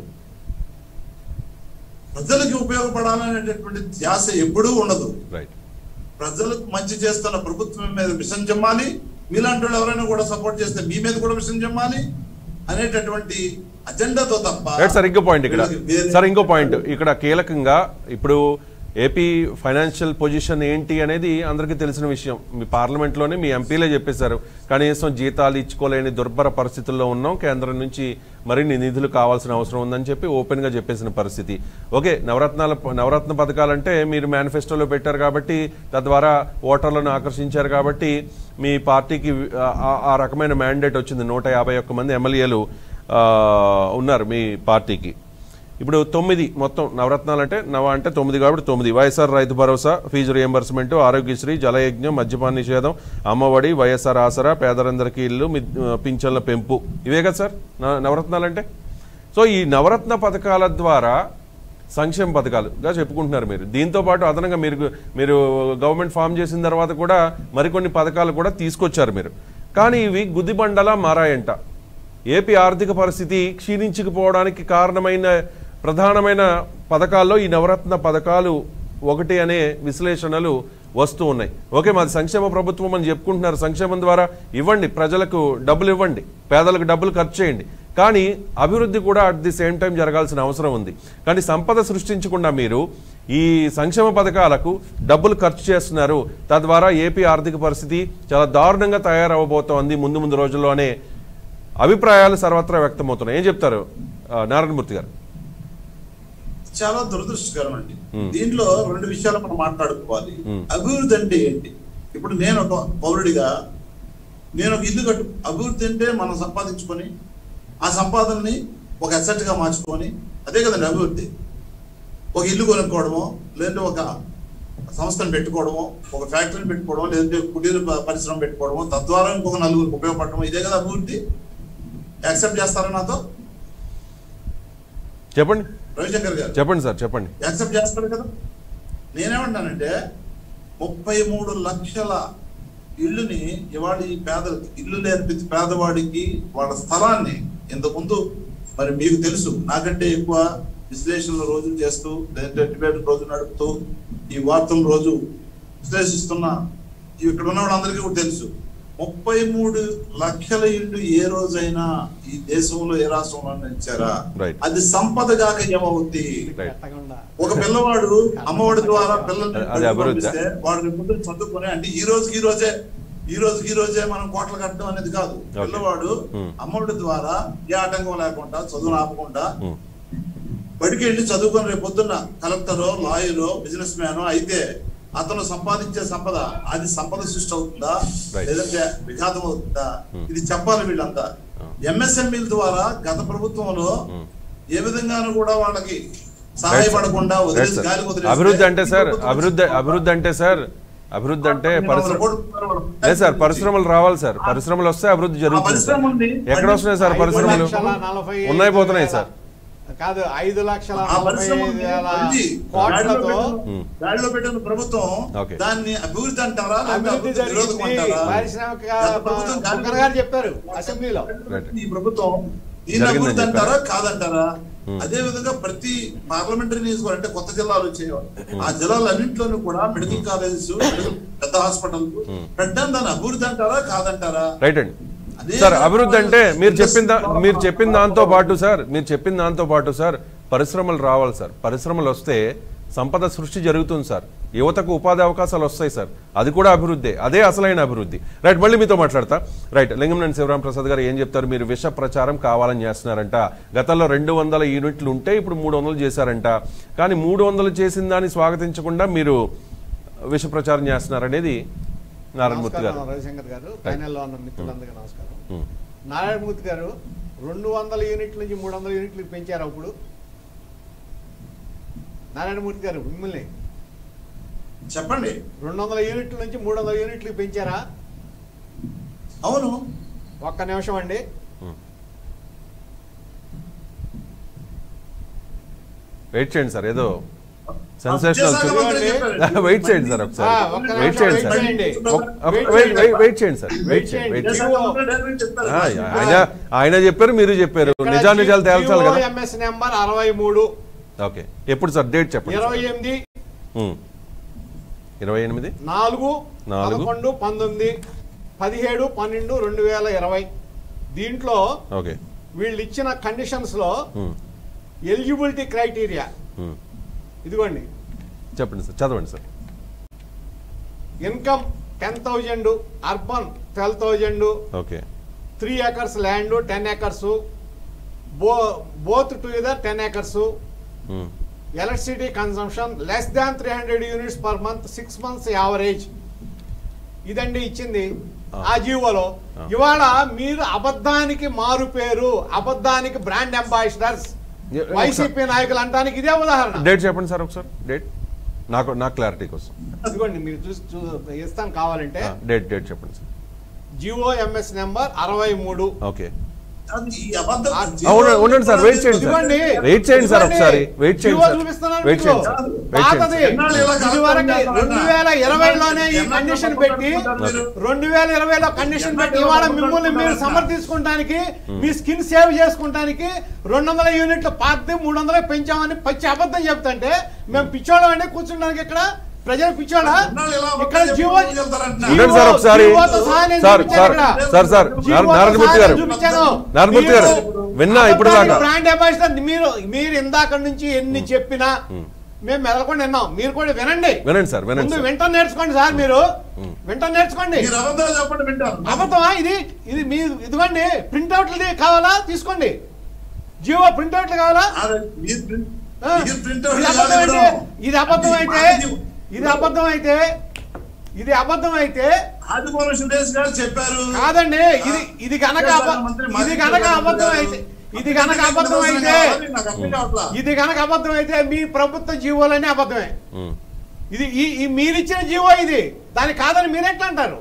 ప్రజలకి ఉపయోగపడాలనేటటువంటి ధ్యాస ఎప్పుడూ ఉండదు రైట్ ప్రజలకు మంచి చేస్తున్న ప్రభుత్వం మీద విషం జమ్మాలి మీలాంటి వాళ్ళు ఎవరైనా కూడా సపోర్ట్ చేస్తే మీ మీద కూడా విషం జమ్మాలి అనేటటువంటి అజెండాతో తప్ప రైట్ సార్ ఇంకో పాయింట్ ఇక్కడ వీళ్ళకి వేరే- సార్ ఇంకో పాయింట్ ఇక్కడ కీలకంగా ఇప్పుడు ఏపీ ఫైనాన్షియల్ పొజిషన్ ఏంటి అనేది అందరికీ తెలిసిన విషయం మీ పార్లమెంట్లోనే మీ ఎంపీలే చెప్పేశారు కనీసం జీతాలు ఇచ్చుకోలేని దుర్భర పరిస్థితుల్లో ఉన్నాం కేంద్రం నుంచి మరిన్ని నిధులు కావాల్సిన అవసరం ఉందని చెప్పి ఓపెన్గా చెప్పేసిన పరిస్థితి ఓకే నవరత్నాల నవరత్న పథకాలంటే మీరు మేనిఫెస్టోలో పెట్టారు కాబట్టి తద్వారా ఓటర్లను ఆకర్షించారు కాబట్టి మీ పార్టీకి ఆ- ఆ రకమైన మ్యాండేట్ వచ్చింది నూట యాభై ఒక్క మంది ఎమ్మెల్యేలు ఆ, ఉన్నారు మీ పార్టీకి ఇప్పుడు తొమ్మిది మొత్తం నవరత్నాలు అంటే నవ అంటే తొమ్మిది కాబట్టి తొమ్మిది వైఎస్ఆర్ రైతు భరోసా ఫీజు రియంబర్స్మెంట్ ఆరోగ్యశ్రీ జలయజ్ఞం మద్యపాన నిషేధం అమ్మఒడి వైఎస్ఆర్ ఆసరా పేదలందరికీ ఇల్లు మి- పింఛన్ల పెంపు ఇవే కదా సార్ న- నవరత్నాలు అంటే సో ఈ నవరత్న పథకాల ద్వారా సంక్షేమ పథకాలుగా చెప్పుకుంటున్నారు మీరు దీంతో పాటు అదనంగా మీరు మీరు గవర్నమెంట్ ఫామ్ చేసిన తర్వాత కూడా మరికొన్ని పథకాలు కూడా తీసుకొచ్చారు మీరు కానీ ఇవి గుదిబండలా మారాయంట ఏపీ ఆర్థిక పరిస్థితి క్షీణించుకుపోవడానికి కారణమైన ప్రధానమైన పథకాల్లో ఈ నవరత్న పథకాలు ఒకటి అనే విశ్లేషణలు వస్తూ ఉన్నాయి ఓకే మాది సంక్షేమ ప్రభుత్వం అని చెప్పుకుంటున్నారు సంక్షేమం ద్వారా ఇవ్వండి ప్రజలకు డబ్బులు ఇవ్వండి పేదలకు డబ్బులు ఖర్చు చేయండి కానీ అభివృద్ధి కూడా అట్ ది సేమ్ టైం జరగాల్సిన అవసరం ఉంది కానీ సంపద సృష్టించకుండా మీరు ఈ సంక్షేమ పథకాలకు డబ్బులు ఖర్చు చేస్తున్నారు తద్వారా ఏపీ ఆర్థిక పరిస్థితి చాలా దారుణంగా తయారవబోతోంది ముందు ముందు రోజుల్లో అనే అభిప్రాయాలు సర్వత్రా వ్యక్తమవుతున్నాయి ఏం చెప్తారు ఆ, నారాయణమూర్తి గారు చాలా దురదృష్టకరం అండి మ్మ్. దీంట్లో రెండు విషయాలు మనం మాట్లాడుకోవాలి మ్మ్. అభివృద్ధి అంటే ఏంటి ఇప్పుడు నేను ఒక పౌరుడిగా నేను ఒక ఇల్లు కట్టు అభివృద్ధి అంటే మనం సంపాదించుకొని ఆ సంపాదనని ఒక asset గా మార్చుకొని అదే కదండి అభివృద్ధి ఒక ఇల్లు కొనుక్కోవడమో లేదంటే ఒక సంస్థను పెట్టుకోవడమో ఒక ఫ్యాక్టరీని పెట్టుకోవడమో లేదంటే కుటీర ప- పరిశ్రమ పెట్టుకోవడమో తద్వారా ఇంకొక నలుగురికి ఉపయోగపడటం ఇదే కదా అభివృద్ధి యాక్సెప్ట్ చేస్తారా నాతో చెప్పండి రవిశంకర్ గారు చెప్పండి సార్ చెప్పండి యాక్సెప్ట్ చేస్తాడు కదా నేనేమంటానంటే ముప్పై మూడు లక్షల ఇల్లుని ఇవాళ ఈ పేదలకి ఇల్లు లేని ప్రతి పేదవాడికి వాళ్ళ స్థలాన్ని ఇంతకుముందు మరి మీకు తెలుసు నాకంటే ఎక్కువ విశ్లేషణలు రోజులు చేస్తూ లేదంటే డిబేట్ రోజు నడుపుతూ ఈ వార్తలు రోజు విశ్లేషిస్తున్న ఇక్కడ ఉన్న వాళ్ళందరికీ కూడా తెలుసు ముప్పై మూడు లక్షల ఇల్లు ఏ రోజైనా ఈ దేశంలో ఏ రాష్ట్రంలో ఇచ్చారా Right. అది సంపద కాక ఏమవుద్ది రైట్ పెట్టకుండా ఒక పిల్లవాడు అమ్మఒడి ద్వారా పిల్లల్ని అది బడికి అభివృద్ధా? పంపిస్తే వాడు రేపు పొద్దున్న చదువుకొని అంటే ఈ రోజుకి ఈ రోజే ఈ రోజుకి ఈ రోజే మనం కోట్లు కట్టడం అనేది కాదు పిల్లవాడు Hmm. అమ్మఒడి ద్వారా ఏ ఆటంకం లేకుండా చదువును ఆపకుండా ఉమ్. బడికి వెళ్ళి చదువుకొని రేపు పొద్దున్న కలెక్టరో లాయరో బిజినెస్ మ్యానో అయితే అతను సంపాదించే సంపద అది సంపద సృష్టి అవుతుందా Right. లేదంటే విఘాతం అవుతుందా Hmm. ఇది చెప్పాలి వీళ్ళంతా Ah. ఎంఎస్ఎంఈల ద్వారా గత ప్రభుత్వంలో Hmm. ఏ విధంగానూ కూడా వాళ్ళకి సహాయపడకుండా రైట్ వదిలేసి సార్. గాలికి వదిలేస్తే అభివృద్ధి అంటే ఈ సార్ ప్రభుత్వం అభివృద్ధి వచ్చిన అభివృద్ధి అంటే సార్ అభివృద్ధి అంటే పన్నెండు వందల పరిశ్రమ కోట్ల రూపాయలు వాళ్ళ లేదు సార్ నుంచి పరిశ్రమలు రావాలి సార్ పరిశ్రమలు వస్తే అభివృద్ధి జరుగుతుంది సార్ పరిశ్రమ ఉంది. ఎక్కడ వస్తున్నాయి సార్ ఐదు పరిశ్రమలు లక్షల నలభై ఉన్నాయి ఐదు పోతున్నాయి వేల- సార్ కాదు ఐదు లక్షల ఆ నలభై పరిశ్రమ ఐదు ఉంది. వేల ఉంది. గాడిలో కోట్లతో పెట్టిన- గాడిలో పెట్టిన ప్రభుత్వం ఓకే. దాన్ని అభివృద్ధి అంటారా లేకపోతే అభివృద్ధి అభివృద్ధి విరోధం జరిగింది అంటారా పారిశ్రామిక గత ప్రభుత్వం గాడిలో బుక్కర్ గారు చెప్పారు అసెంబ్లీలో రైట్. ఈ ప్రభుత్వం దీన్ని జరిగిందని అభివృద్ధి అంటారా చెప్పారా? కాదంటారా Hmm. అదే విధంగా ప్రతి పార్లమెంటరీ నియోజకవర్గం అంటే కొత్త జిల్లాలు వచ్చేవారు ఆ జిల్లాలన్నింటిలోనూ కూడా మెడికల్ కాలేజెస్ మెడికల్ పెద్ద హాస్పిటల్ Hmm. పెట్టడం దాన్ని అభివృద్ధి అంటారా కాదంటారా రైట్ అండి అదే సార్ అభివృద్ధి అంటే మీరు చెప్పిన దా- ఇండస్ట్రీ మీరు చెప్పిన దాంతో పాటు సార్ మీరు చెప్పిన దాంతో పాటు సార్ పరిశ్రమలు రావాలి సార్ పరిశ్రమలు వస్తే సంపద సృష్టి జరుగుతుంది సార్ యువతకు ఉపాధి అవకాశాలు వస్తాయి సార్ అది కూడా అభివృద్ధి అదే అసలైన అభివృద్ధి రైట్ మళ్ళీ మీతో మాట్లాడతా రైట్ లింగంనేని శివరాం ప్రసాద్ గారు ఏం చెప్తారు మీరు విష ప్రచారం కావాలని చేస్తున్నారంట గతంలో రెండు వందల యూనిట్లు ఉంటే ఇప్పుడు మూడు వందలు చేశారంట కానీ మూడు వందలు చేసిన దాన్ని స్వాగతించకుండా మీరు విష ప్రచారం చేస్తున్నారనేది నారాయణమూర్తి గారు నమస్కారం రవిశంకర్ గారు ప్యానెల్లో ఉన్న మిత్రులందరికీ నమస్కారం ఉమ్. నారాయణమూర్తి గారు రెండు వందల యూనిట్ల నుంచి మూడు వందల యూనిట్లు పెంచారు అప్పుడు నారాయణమూర్తి గారు మిమ్మల్ని చెప్పండి రెండు వందల యూనిట్ల నుంచి మూడు వందల యూనిట్లు పెంచారా అవును ఒక్క నిమిషం అండి వెయిట్ చేయండి సార్ ఏదో సెన్సేషనల్ విద్యాసాగర్ మంత్రి చెప్పారు. వెయిట్ చేయండి సార్ ఆ, ఒకసారి ఒక్క వెయిట్ నిమిషం చేయండి వెయిట్ సార్ చేయండి. ఒక- ఒక- వెయిట్ వెయిట్ చేయండి. వెయిట్- వెయిట్ చేయండి సార్ వెయిట్ వెయిట్ చేయండి వెయిట్ చేయండి. చేయండి విద్యాసాగర్ మంత్రి డైరెక్ట్ చెప్తారు. ఆ, ఆయన ఆయన చెప్పారు మీరు చెప్పారు నిజానిజాలు తేల్చాలి కదా ఎంఎస్ నెంబర్ అరవై మూడు ఓకే ఎప్పుడు సార్ డేట్ చెప్పండి ఇరవై సార్. ఎనిమిది ఉమ్. ఇరవై ఎనిమిది నాలుగు నాలుగు. పదకొండు పంతొమ్మిది పదిహేడు పన్నెండు రెండు వేల ఇరవై దీంట్లో ఓకే వీళ్ళు ఇచ్చిన కండిషన్స్ లో ఉమ్. ఎలిజిబిలిటీ క్రైటీరియా ఉమ్. ఇదిగోండి చెప్పండి సార్ చదవండి sir income ten thousand urban twelve thousand okay three acres land ten acres bo both together ten acres um, electricity consumption less than three hundred units per month six months average ఇదండి ఇచ్చింది ఆ జీవోలో ఆ. ఇవాళ మీరు అబద్ధానికి మారు పేరు అబద్ధానికి బ్రాండ్ అంబాసిడర్స్ ఏ- ఒకసారి- వైసీపీ నాయకులు అంటానికి ఇదే ఉదాహరణ డేట్ చెప్పండి సార్ ఒకసారి డేట్ నాకు నా క్లారిటీ కోసం ఇదిగోండి మీరు చూసి చూ- ఇస్తాను కావాలంటే ఆ, డేట్ డేట్ చెప్పండి సార్ జిఓ ఎంఎస్ నెంబర్ అరవై మూడు ఓకే అది ఈ అబద్ధం ఆ, ఆ, ఉండండి ఉండండి సార్ వెయిట్ చేయండి సార్ ఇదిగోండి. వెయిట్ చేయండి సార్ ఇదిగోండి. ఒకసారి వెయిట్ చేయండి జీవో సార్ చూపిస్తున్నాను వెయిట్ మీకు. చేయండి సార్ వెయిట్ పాతది చేయండి ఎన్నాళ్ళు ఇలా ఇది వరకు కలుపుకొని రెండు వేల ఇరవైలోనే ఈ ఎన్నాళ్ళు కండిషన్ కలుపుకొని పెట్టి ఉంటారు మీరు? రెండు వేల ఇరవైలో కండిషన్ పెట్టి ఇవాళ మిమ్మల్ని మీరు సమర్థించుకోవడానికి మీ స్కిన్ సేవ్ చేసుకుంటానికి రెండు వందల యూనిట్ల పాతి మూడు వందలు పెంచామని పచ్చి అబద్ధం చెప్తుంటే మేము పిచ్చోళ్ళం అండి కూర్చుంటానికి ఇక్కడ ప్రజలు పిచ్చోళ్ళ ఎన్నాళ్ళు ఇలా ఇక్కడ అబద్ధం జీవో చెప్పుకుంటూ వెళ్తారంట? ఉండండి సార్ ఒకసారి జీవోతో సహా నేను సార్ చూపించాను సార్ ఇక్కడ. సార్ సార్ జీవోతో నారాయణమూర్తి సహా గారు నేను చూపించాను. నారాయణమూర్తి గారు మీరు విన్నా ఇప్పుడు అబద్ధానికి దాకా బ్రాండ్ అంబాసిడర్ మీరు మీరు ఇందాక నుంచి ఎన్ని చెప్పినా మేము మెదలకుండా విన్నాం మీరు కూడా వినండి వినండి సార్ వినండి ముందు సార్ వింటం నేర్చుకోండి సార్ మీరు వింటం నేర్చుకోండి మీరు అబద్ధాలు చెప్పండి వింటారు అబద్ధమా ఇది ఇది మీ ఇదిగోండి ప్రింట్అవుట్లు కావాలా తీసుకోండి జియో ప్రింట్అవుట్లు కావాలా అదే, మీరు ప్రింట్- ఆ, మీరు ప్రింట్ ఇది అవుట్ అబద్ధం చేయాలి అయితే ఇప్పుడు. ఇది అబద్ధం అది అయితే మాది- ఇది అబద్ధం అయితే ఇది అబద్ధం అయితే ఆదిమూలం సురేష్ గారు చెప్పారు కాదండి ఇది ఇది గనక అబ- మంత్రి ఇది గనక అబద్ధం అయితే ఇది గనక అబద్ధం అయితే నాకు అర్థం కావట్లా. ఇది గనక అబద్ధం అయితే మీ ప్రభుత్వ జీవోలన్నీ అబద్ధమే ఉమ్. ఇది ఈ ఈ మీరిచ్చిన జీవో ఇది దాని కాదని మీరెట్లా అంటారు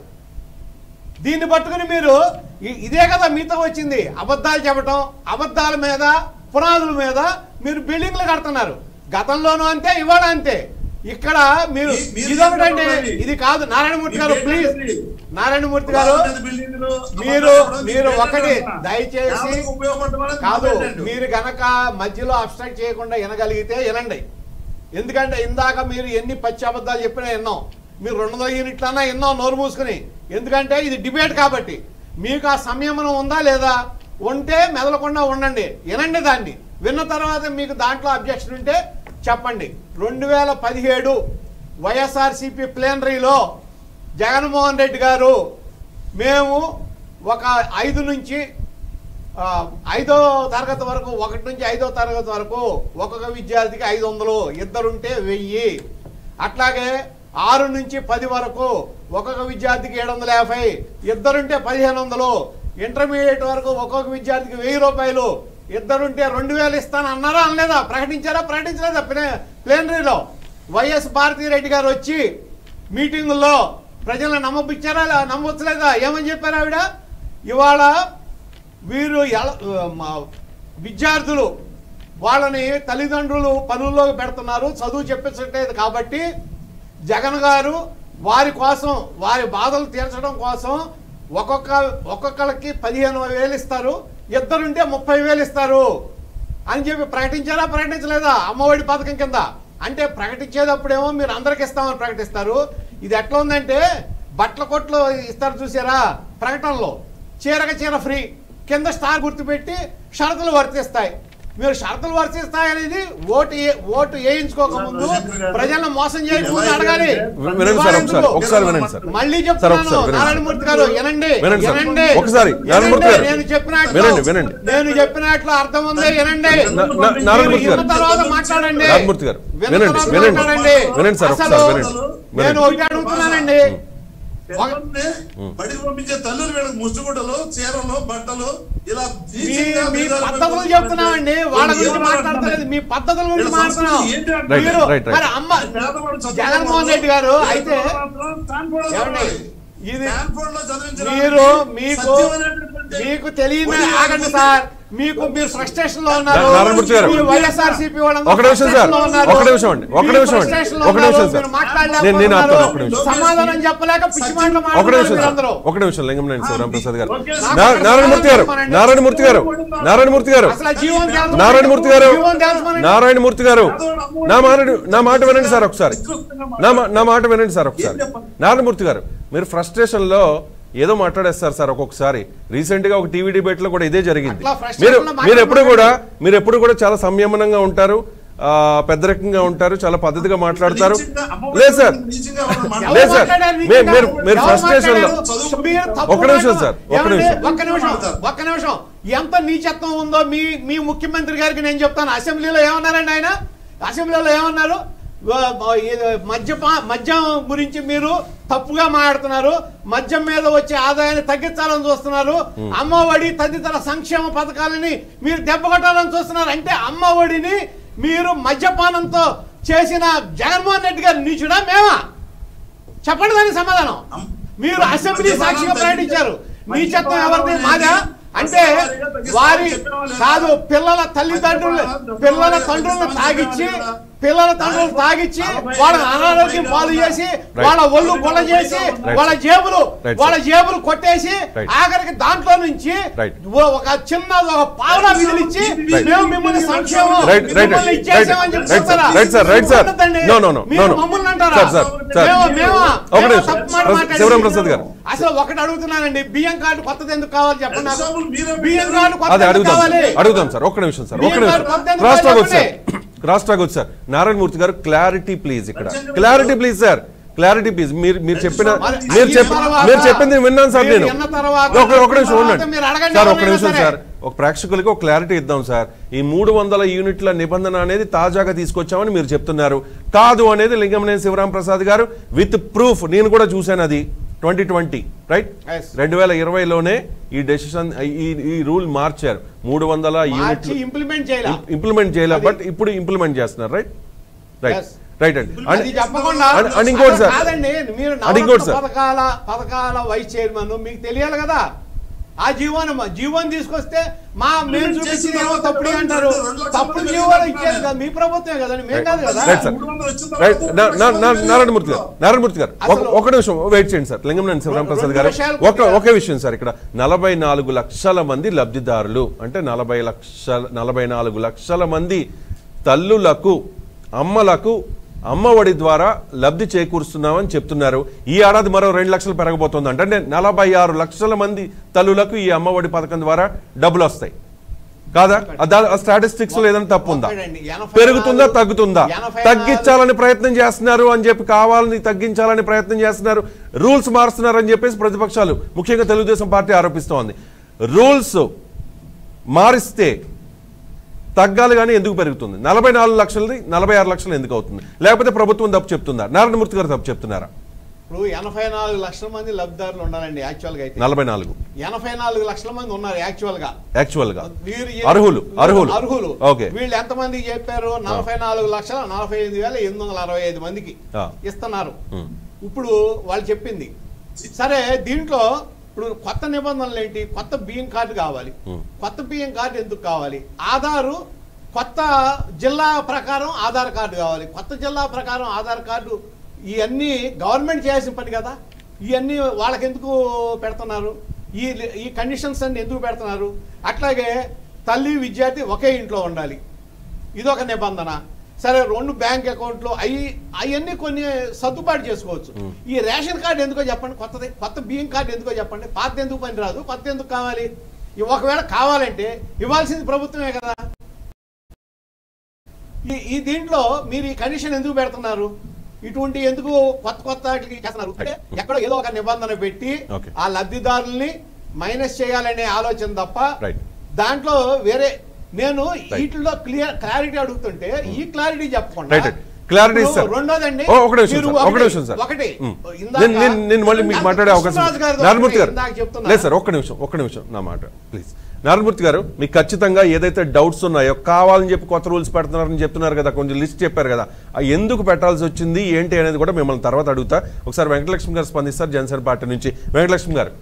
దీన్ని పట్టుకుని మీరు ఇ- ఇదే కదా మీతో వచ్చింది అబద్ధాలు చెప్పటం అబద్ధాల మీద పునాదుల మీద మీరు బిల్డింగ్లు కడుతున్నారు గతంలోనూ అంతే ఇవాళ అంతే ఇక్కడ మీరు మీ- మీరు ఇదొకటండి చెప్పండి. ఇది కాదు నారాయణమూర్తి గారు మీ ప్లీజ్ పేరు నారాయణమూర్తి గారు పురాతన బిల్డింగులు, మీరు అబద్ధాలు మీరు చెప్పడం ఒకటి మీకు దయచేసి ఎవరికి ఉపయోగపడమని కాదు పెట్టండి. మీరు గనక మధ్యలో అబ్స్ట్రాక్ట్ చేయకుండా వినగలిగితే వినండి ఎందుకంటే ఇందాక మీరు ఎన్ని పచ్చి అబద్ధాలు చెప్పినా విన్నాం మీరు రెండు వందల యూనిట్లన్నా విన్నాం నోరు మూసుకుని ఎందుకంటే ఇది డిబేట్ కాబట్టి మీకు ఆ సంయమనం ఉందా లేదా ఉంటే మెదలకుండా ఉండండి వినండి దాన్ని విన్న తర్వాత మీకు దాంట్లో అబ్జెక్షన్ ఉంటే చెప్పండి రెండు వేల పదిహేడు వైఎస్ఆర్సిపి ప్లేనరీలో జగన్మోహన్ రెడ్డి గారు మేము ఒక ఐదు నుంచి ఆ, ఐదో తరగతి వరకు ఒకటి నుంచి ఐదో తరగతి వరకు ఒక్కొక్క విద్యార్థికి ఐదు వందలు ఇద్దరుంటే వెయ్యి అట్లాగే ఆరు నుంచి పది వరకు ఒక్కొక్క విద్యార్థికి ఏడు వందల యాభై ఇద్దరుంటే పదిహేను వందలు ఇంటర్మీడియట్ వరకు ఒక్కొక్క విద్యార్థికి వెయ్యి రూపాయలు ఇద్దరుంటే రెండు వేలు ఇస్తాను అన్నారా అనలేదా ప్రకటించారా ప్రకటించలేదా ప్లే- ప్లేనరీలో వైఎస్ భారతీరెడ్డి గారు వచ్చి మీటింగుల్లో ప్రజలను నమ్మపించారా లే- నమ్మొచ్చలేదా ఏమని చెప్పారు ఆవిడ ఇవాళ వీరు ఎల- మా విద్యార్థులు వాళ్ళని తల్లిదండ్రులు పనుల్లోకి పెడుతున్నారు చదువు చెప్పించట్లేదు కాబట్టి జగన్ గారు వారి కోసం వారి బాధలు తీర్చడం కోసం ఒక్కొక్క ఒక్కొక్కరికి పదిహేను వేలు ఇస్తారు ఇద్దరుంటే ముప్పై వేలు ఇస్తారు అని చెప్పి ప్రకటించారా ప్రకటించలేదా అమ్మఒడి పథకం కింద అంటే ప్రకటించేటప్పుడేమో మీరు అందరికి ఇస్తామని ప్రకటిస్తారు ఇది ఎట్లా ఉందంటే బట్టల కొట్లు ఇస్తారు చూసారా ప్రకటనలో చీరక చీర ఫ్రీ కింద స్టార్ గుర్తుపెట్టి షరతులు వర్తిస్తాయి మీరు షరతులు వర్తిస్తాయి అనేది ఓటు ఏ- ఓటు వేయించుకోక ముందు ప్రజలను మోసం చేయకముందు అడగాలి వినండి సార్ ఒకసారి ఒకసారి వినండి సార్ మళ్ళీ సార్ చెప్తున్నాను ఒకసారి వినండి. నారాయణమూర్తి గారు వినండి వినండి సార్. వినండి ఒకసారి వినండి. నారాయణమూర్తి గారు. నేను చెప్పినట్లు వినండి, వినండి. నేను చెప్పినట్లు అర్థం ఉంది వినండి నా- నా- నారాయణమూర్తి మీరు గారు విన్న తర్వాత మాట్లాడండి నారాయణమూర్తి గారు విన్న వినండి తర్వాత వినండి మాట్లాడండి. వినండి సార్ అసలు ఒకసారి వినండి నేను వినండి ఒకటి అడుగుతున్నానండి పిల్లల్ని బడికి పంపించే తల్లులు వీళ్ళకి ముసుగుడ్డలు చీరలు బట్టలు ఇలా మీ తీసి మీ ఇలా పద్ధతులు చెప్తున్నామండి వాళ్ళ గురించి మాట్లాడతలేదు మీ పద్ధతుల గురించి వీళ్ళ మాట్లాడుతున్నాం సంస్కృతి ఏంటి అంటే రైట్, మీరు రైట్, రైట్. మరి అమ్మ పేదవాడు చదువుకోవాలి. జగన్మోహన్ రెడ్డి గారు అయితే స్టాన్ఫోర్డ్లో ఏమండి చదవాలి. ఇది స్టాన్ఫోర్డ్లో చదివించడానికి మీరు మీకు సత్యమైనటువంటి మీకు తెలియని ఉదయం ఆగండి నుంచి సార్ మీకు మీరు ఫ్రస్ట్రేషన్ లో ఉన్నారు నా- నారాయణమూర్తి గారు. మీ వైఎస్ఆర్సీపీ వాళ్ళందరూ ఒక నిమిషం సార్ frustration లో ఉన్నారు. ఒక నిమిషం అండి ఒక మీరు నిమిషం అండి frustration లో ఒక నిమిషం ఉన్నారు. సార్ మీరు మాట్లాడలేకపోతున్నారు. నేను నేను ఆపుతాను ఒక నిమిషం సమాధానం చెప్పలేక పిచ్చి మాటలు ఒక మాట్లాడుతున్నారు నిమిషం సార్ మీరందరూ. ఒక నిమిషం లింగంనేని శివరామప్రసాద్ గారు ఓకే నా- సార్. నారాయణమూర్తి గారు నారాయణమూర్తి గారు నారాయణమూర్తి గారు అసలు ఆ జీవం తెలుసు- నారాయణమూర్తి గారు జీవం తెలుసుమనండి. నారాయణమూర్తి గారు నా మాట నా మాట వినండి సార్ ఒకసారి నా మా- నా మాట వినండి సార్ ఒకసారి నారాయణమూర్తి గారు మీరు ఫ్రస్ట్రేషన్ లో ఏదో మాట్లాడేస్తారు సార్ ఒక్కొక్కసారి రీసెంట్ గా ఒక టీవీ డిబేట్ లో కూడా ఇదే జరిగింది అట్లా frustration మీరు లో మీరు ఎప్పుడు మాట్లాడకండి. కూడా మీరు ఎప్పుడు కూడా చాలా సంయమనంగా ఉంటారు ఆ, పెద్ద రకంగా ఉంటారు చాలా పద్ధతిగా మాట్లాడతారు నీచంగా అమ్మఒడి లేదు సార్ నీచంగా ఎవరైనా ఎవరు లేదు సార్. మాట్లాడారు మీరు- నిజంగా? మీరు- మీరు ఎవరు frustration లో- మాట్లాడారు? మీరు తప్పు ఒక్క నిమిషం మాట్లాడారు. సార్, ఒక్క ఏమండి? నిమిషం. ఒక్క నిమిషం ఒక్క నిమిషం ఎంత నీచత్వం ఉందో మీ మీ ముఖ్యమంత్రి గారికి నేను చెప్తాను అసెంబ్లీలో ఏమన్నారండి ఆయన అసెంబ్లీలో ఏమన్నారు వ- వ- ఇది మద్యపా మద్యం గురించి మీరు తప్పుగా మాట్లాడుతున్నారు మద్యం మీద వచ్చే ఆదాయాన్ని తగ్గించాలని చూస్తున్నారు అమ్మఒడి తదితర సంక్షేమ పథకాలని మీరు దెబ్బకొట్టాలని చూస్తున్నారు అంటే అమ్మఒడిని మీరు మద్యపానంతో చేసిన జగన్మోహన్ రెడ్డి గారు నీచుడా మేమా చెప్పండి దానికి సమాధానం అమ్- మీరు మద్య- అసెంబ్లీ మద్యపానం సాక్షిగా తగ్గి- ప్రకటించారు నీచత్వం మద్యపానం ఎవరిది అనేది మాదా అంటే దశలవారీగా తగ్గిస్తామని వారి చెప్పేవాళ్ళు లేదా? కాదు పిల్లల తల్లిదండ్రులు మద్యపానం పిల్లల దశలవారీగా తండ్రులను తగ్గిస్తామని తాగిచ్చి చెప్పేవాళ్ళు లేదా? పిల్లల తండ్రులు తాగిచ్చి నలభై వాళ్ళ ఐదు అనారోగ్యం పాలు నలభై చేసి Right. వాళ్ళ ఒళ్ళు గుల్ల చేసి Right. వాళ్ళ జేబులు Right, వాళ్ళ sir. జేబులు కొట్టేసి Right. ఆఖరికి దాంట్లో నుంచి Right. ఓ- ఒక చిన్న ఒక పావులా విధులిచ్చి Right. మేము మిమ్మల్ని సంక్షేమం రైట్ రైట్ మిమ్మల్ని రైట్ ఇచ్చేసామని చెప్పి రైట్ సార్ చెప్తారా? రైట్ సార్ రైట్ సార్ ఉండదండి. నో నో నో మీరు నో మమ్మల్ని అంటారా సార్ సార్ సార్ మేము- మేము- ఒక మేము నిమిషం. తప్పు మాట ప్రస- మాట్లాడి- శివరాం ప్రసాద్ గారు. అసలు ఒకటి అడుగుతున్నానండి బియ్యం కార్డు కొత్తది ఎందుకు కావాలి చెప్పండి నాకు. ఎగ్జాంపుల్ మీరే బియ్యం పెట్టారు. కార్డు అదే కొత్తది ఎందుకు అడుగుదాం కావాలి సార్. అడుగుదాం సార్ ఒక్క నిమిషం సార్ ఒక్క బియ్యం నిమిషం కార్డు కొత్తది ఎందుకు రాష్ట్రాకి కావాలి వచ్చి సార్ రాష్ట్రాకి వచ్చి సార్ నారాయణ మూర్తి గారు క్లారిటీ ప్లీజ్ ఇక్కడ clarity please sir clarity please మీరు మీరు చెప్పిన మరి మీరు అది చెప్ప తర్వాత- మీరు చెప్పింది విన్నాను సార్ మీరు నేను విన్న తర్వాత- ఒక ఒక నిమిషం తర్వాత ఉండండి మీరు అడగండి సార్ ఒక ఎవరైనా నిమిషం సరే. సార్ ఒక ప్రేక్షకులకి ఒక క్లారిటీ ఇద్దాం సార్ ఈ మూడు వందల యూనిట్ల నిబంధన అనేది తాజాగా తీసుకొచ్చామని మీరు చెప్తున్నారు కాదు అనేది లింగమనేని శివరాం ప్రసాద్ గారు విత్ ప్రూఫ్ నేను కూడా చూశాను అది ట్వంటీ ట్వంటీ రైట్ Yes. రెండు వేల ఇరవైలోనే ఈ డెసిషన్ ఈ ఈ రూల్ మార్చారు మూడు వందల మార్చి యూనిట్లు ఇంప్లిమెంట్ చేయాలి ఇంప్లిమెంట్ చేయలే అది- బట్ ఇప్పుడు ఇంప్లిమెంట్ చేస్తున్నారు రైట్ రైట్ Yes. రైట్ అండి అది అండ్ చెప్పకుండా అండ్- అండ్ ఇంకోటి అసలు సార్. కాదండి మీరు అండ్ ఇంకోటి నవరత్న సార్. పథకాల పథకాల వైస్ చైర్మన్ మీకు తెలియాలి కదా ఆ జీవోని జీవోని తీసుకొస్తే మా మేము చూపించింది ఏమో తప్పుడు అంటారు తప్పుడు జీవోలు ఇచ్చేది కదా మీ ప్రభుత్వమే కదండి మేము కాదు కదా రైట్ సార్ మూడు వందలు వచ్చిన రైట్ తర్వాత నా- నా- నా- నారాయణమూర్తి గారు నారాయణమూర్తి గారు ఒక- అసలు- ఒక నిమిషం వెయిట్ చేయండి సార్ లింగంనేని శివరాం ప్రసాద్ రెండు గారు విషయాలు ఒక కొద్దిగా- ఒకే విషయం సార్ ఇక్కడ నలభై నాలుగు లక్షల మంది లబ్ధిదారులు అంటే నలభై లక్షల నలభై నాలుగు లక్షల మంది తల్లులకు అమ్మలకు అమ్మఒడి ద్వారా లబ్ధి చేకూరుస్తున్నామని చెప్తున్నారు ఈ ఏడాది మరో రెండు లక్షలు పెరగబోతుంది అంటే నలభై ఆరు లక్షల మంది తల్లులకు ఈ అమ్మఒడి పథకం ద్వారా డబ్బులు వస్తాయి కాదా స్టాటిస్టిక్స్ లో ఏదైనా తప్పు ఉందా ఒక్కడండి. ఎనభై పెరుగుతుందా నాలుగు- తగ్గుతుందా ఎనభై తగ్గించాలని ప్రయత్నం చేస్తున్నారు అని చెప్పి కావాలని తగ్గించాలని ప్రయత్నం చేస్తున్నారు రూల్స్ మారుస్తున్నారు అని చెప్పేసి ప్రతిపక్షాలు ముఖ్యంగా తెలుగుదేశం పార్టీ ఆరోపిస్తోంది రూల్స్ మారిస్తే తగ్గాలి కానీ ఎందుకు పెరుగుతుంది నలభై నాలుగు లక్షలది నలభై ఆరు లక్షలు ఎందుకు అవుతుంది లేకపోతే ప్రభుత్వం తప్పు చెప్తుందా నారాయణమూర్తి గారు తప్పు చెప్తున్నారా ఇప్పుడు ఎనభై నాలుగు లక్షల మంది లబ్ధిదారులు ఉండాలండి యాక్చువల్ గా అయితే నలభై నాలుగు ఎనభై నాలుగు లక్షల మంది ఉన్నారు యాక్చువల్ గా యాక్చువల్ గా వీరు ఏ- అర్హులు అర్హులు అర్హులు ఓకే వీళ్ళు ఎంతమంది చెప్పారు నలభై నాలుగు లక్షల నలభై ఐదు వేల ఎనిమిది వందల అరవై ఐదు మందికి ఆ. ఇస్తున్నారు ఉమ్. ఇప్పుడు వాళ్ళు చెప్పింది సరే దీంట్లో ఇప్పుడు కొత్త నిబంధనలు ఏంటి కొత్త బియ్యం కార్డు కావాలి ఉమ్. కొత్త బియ్యం కార్డు ఎందుకు కావాలి ఆధారు కొత్త జిల్లా ప్రకారం ఆధార్ కార్డు కావాలి కొత్త జిల్లా ప్రకారం ఆధార్ కార్డు ఇవన్నీ గవర్నమెంట్ చేయాల్సిన పని కదా ఇవన్నీ వాళ్ళకి ఎందుకు పెడుతున్నారు ఈ ఈ కండిషన్స్ అన్ని ఎందుకు పెడుతున్నారు అట్లాగే తల్లి విద్యార్థి ఒకే ఇంట్లో ఉండాలి ఇదొక నిబంధన సరే రెండు బ్యాంక్ అకౌంట్లు అవి అవన్నీ కొన్ని సర్దుబాటు చేసుకోవచ్చు ఈ రేషన్ కార్డు ఎందుకో చెప్పండి కొత్తది కొత్త బియ్యం కార్డు ఎందుకో చెప్పండి పాత ఎందుకు పని రాదు కొత్త ఎందుకు కావాలి ఇవి ఒకవేళ కావాలంటే ఇవ్వాల్సింది ప్రభుత్వమే కదా ఈ ఈ దీంట్లో మీరు ఈ కండిషన్ ఎందుకు పెడుతున్నారు ఇటువంటి ఎందుకు కొత్త కొత్త వాటికి చేస్తున్నారు అంటే ఎక్కడో ఏదో ఒక నిబంధన పెట్టి Okay. ఆ లబ్ధిదారుల్ని మైనస్ చేయాలనే ఆలోచన తప్ప Right. దాంట్లో వేరే నేను వీటిలో క్లియర్ క్లారిటీ అడుగుతుంటే ఈ క్లారిటీ చెప్పకుండా రైట్ రైట్ క్లారిటీ ఇప్పుడు సార్ రెండోదండి ఓ, ఒక నిమిషం మీరు సార్ ఒక ఒకటి- నిమిషం సార్ ఒకటి ఉమ్. ఇందాక- నేను- నేను నేను మళ్ళీ మీకు మాట్లాడే అవకాశం కృష్ణరాజు గారిది నారాయణమూర్తి గారు ఒకటి ఇందాక చెప్తున్నా. లేదు సార్ ఒక్క నిమిషం ఒక్క నిమిషం నా మాట ప్లీజ్ నారాయణమూర్తి గారు మీకు ఖచ్చితంగా ఏదైతే డౌట్స్ ఉన్నాయో కావాలని చెప్పి కొత్త రూల్స్ పెడుతున్నారని చెప్తున్నారు కదా కొంచెం లిస్ట్ చెప్పారు కదా ఆ ఎందుకు పెట్టాల్సి వచ్చింది ఏంటి అనేది కూడా మిమ్మల్ని తర్వాత అడుగుతా ఒకసారి వెంకటలక్ష్మి గారు స్పందిస్తారు జనసేన పార్టీ నుంచి వెంకటలక్ష్మి గారు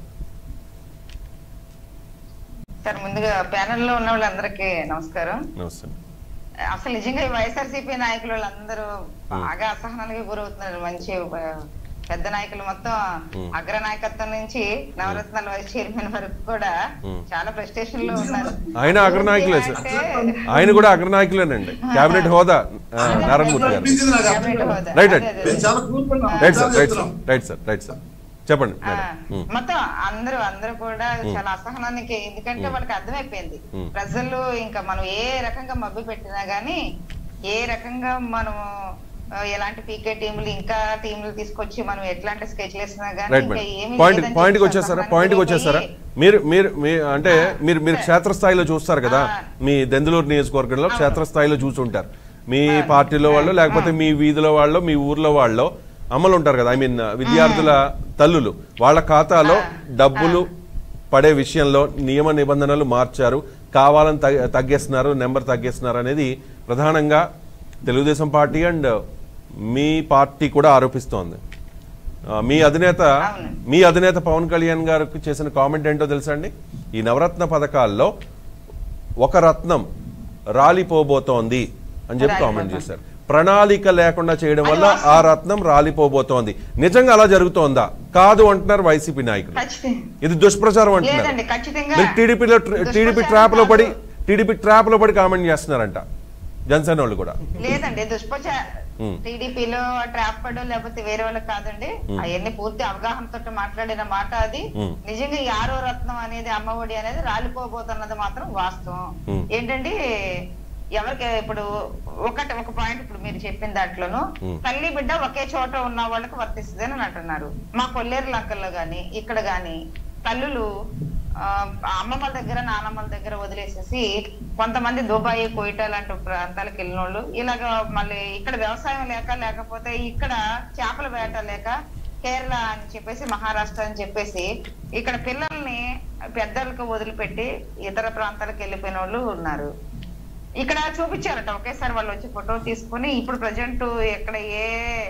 సార్ ముందుగా ప్యానెల్ లో ఉన్న వాళ్ళందరికీ నమస్కారం నమస్తే అసలు నిజంగా ఈ వైఎస్ఆర్సీపీ నాయకులు వాళ్ళందరూ బాగా అసహనానికి గురవుతున్నారు మంచి ఆ, పెద్ద నాయకులు మొత్తం అగ్ర నాయకత్వం నుంచి నవరత్నాల వైస్ చైర్మన్ వరకు కూడా చాలా ప్రెస్టేషన్ లో ఉన్నారు ఆయన అగ్రనాయకులే సార్ అంటే ఆయన కూడా అగ్రనాయకులేనండి కేబినెట్ హోదా ఆ, నారాయణమూర్తి గారు అనిపించింది నాకు క్యాబినెట్ అప్పుడు. హోదా. రైట్ అదే, రైట్. అదే, మేము అదే. చాలా కూర్చున్నాం రైట్ సార్ రైట్ సార్ చెప్తున్నాం. రైట్ సార్ రైట్ సార్ చెప్పండి ఆ, మేడం ఉమ్. మొత్తం అందరూ అందరూ కూడా చాలా అసహనానికి ఎందుకంటే వాళ్ళకి అర్థమైపోయింది మ్మ్. ప్రజలు ఇంకా మనం ఏ రకంగా మభ్య పెట్టినా గానీ ఏ రకంగా మనము ఆ, ఎలాంటి పీకే టీములు ఇంకా టీములు తీసుకొచ్చి మనం ఎట్లాంటి స్కెచ్ వేసినా కానీ రైట్ ఇంకా మేడం ఏమీ పాయింట్ లేదని పాయింట్కి చెప్పి వచ్చేసారా సంబరానికి పాయింట్కి వెళ్ళిపోయి, వచ్చేసారా మీరు మీరు మీ అంటే మీరు మీరు సరే. క్షేత్రస్థాయిలో చూస్తారు కదా ఆ. మీ దెందులూరు నియోజకవర్గంలో అవును. క్షేత్రస్థాయిలో చూసుంటారు మీ ఆ. పార్టీలో వాళ్ళు ఆ. లేకపోతే మీ వీధిలో వాళ్ళు మీ ఊర్లో వాళ్ళు అమ్మలు ఉంటారు కదా ఐ మీన్ విద్యార్థుల తల్లులు వాళ్ళ ఖాతాలో ఆ. డబ్బులు పడే విషయంలో నియమ నిబంధనలు మార్చారు కావాలని తగ్గ- తగ్గేస్తున్నారు నెంబర్ తగ్గేస్తున్నారు అనేది ప్రధానంగా తెలుగుదేశం పార్టీ అండ్ మీ పార్టీ కూడా ఆరోపిస్తోంది ఆ, మీ అధినేత అవును. మీ అధినేత పవన్ కళ్యాణ్ గారికి చేసిన కామెంట్ ఏంటో తెలుసా అండి ఈ నవరత్న పథకాల్లో ఒక రత్నం రాలిపోబోతోంది అని చెప్పి కామెంట్ రాలిపోతోంది. చేశారు ప్రణాళిక లేకుండా చేయడం వల్ల అది ఆ రత్నం రాలిపోబోతోంది నిజంగా అలా జరుగుతోందా కాదు అంటున్నారు వైసీపీ నాయకులు ఖచ్చితంగా ఇది దుష్ప్రచారం అంటున్నారు లేదండి ఖచ్చితంగా మీరు టీడీపీలో దుష్ప్రచారం టీడీపీ ట్రాప్ లో పడి కాదు. టీడీపీ ట్రాప్ లో పడి కామెంట్ చేస్తున్నారంట జనసేన వాళ్ళు కూడా లేదండి దుష్ప్రచార ఉమ్. టీడీపీలో ట్రాప్ పడో లేకపోతే వేరే వాళ్ళకి కాదండి అవన్నీ పూర్తి అవగాహనతో మాట్లాడిన మాట అది ఉమ్. నిజంగా ఈ ఆరో రత్నం అనేది అమ్మఒడి అనేది రాలిపోబోతున్నది మాత్రం వాస్తవం ఉమ్. ఏంటంటే ఎవరికి ఇప్పుడు ఒకటి ఒక పాయింట్ ఇప్పుడు మీరు చెప్పిన దాంట్లోను ఉమ్. తల్లి బిడ్డ ఒకే చోట ఉన్న వాళ్ళకి వర్తిస్తుంది అని అంటున్నారు మా కొల్లేరు లంకల్లో గాని ఇక్కడ గాని తల్లులు ఆ, అమ్మమ్మల దగ్గర నానమ్మల దగ్గర వదిలేసేసి కొంతమంది దుబాయ్ కోయిటా లాంటి ప్రాంతాలకు వెళ్ళిన వాళ్ళు ఇలాగ మళ్ళీ ఇక్కడ వ్యవసాయం లేక లేకపోతే ఇక్కడ చేపల వేట లేక కేరళ అని చెప్పేసి మహారాష్ట్ర అని చెప్పేసి ఇక్కడ పిల్లల్ని పెద్దలకు వదిలిపెట్టి ఇతర ప్రాంతాలకు వెళ్ళిపోయిన వాళ్ళు ఉన్నారు ఇక్కడ చూపించారట ఒకేసారి వాళ్ళు వచ్చి ఫోటో తీసుకుని ఇప్పుడు ప్రజెంట్ ఎక్కడ ఏ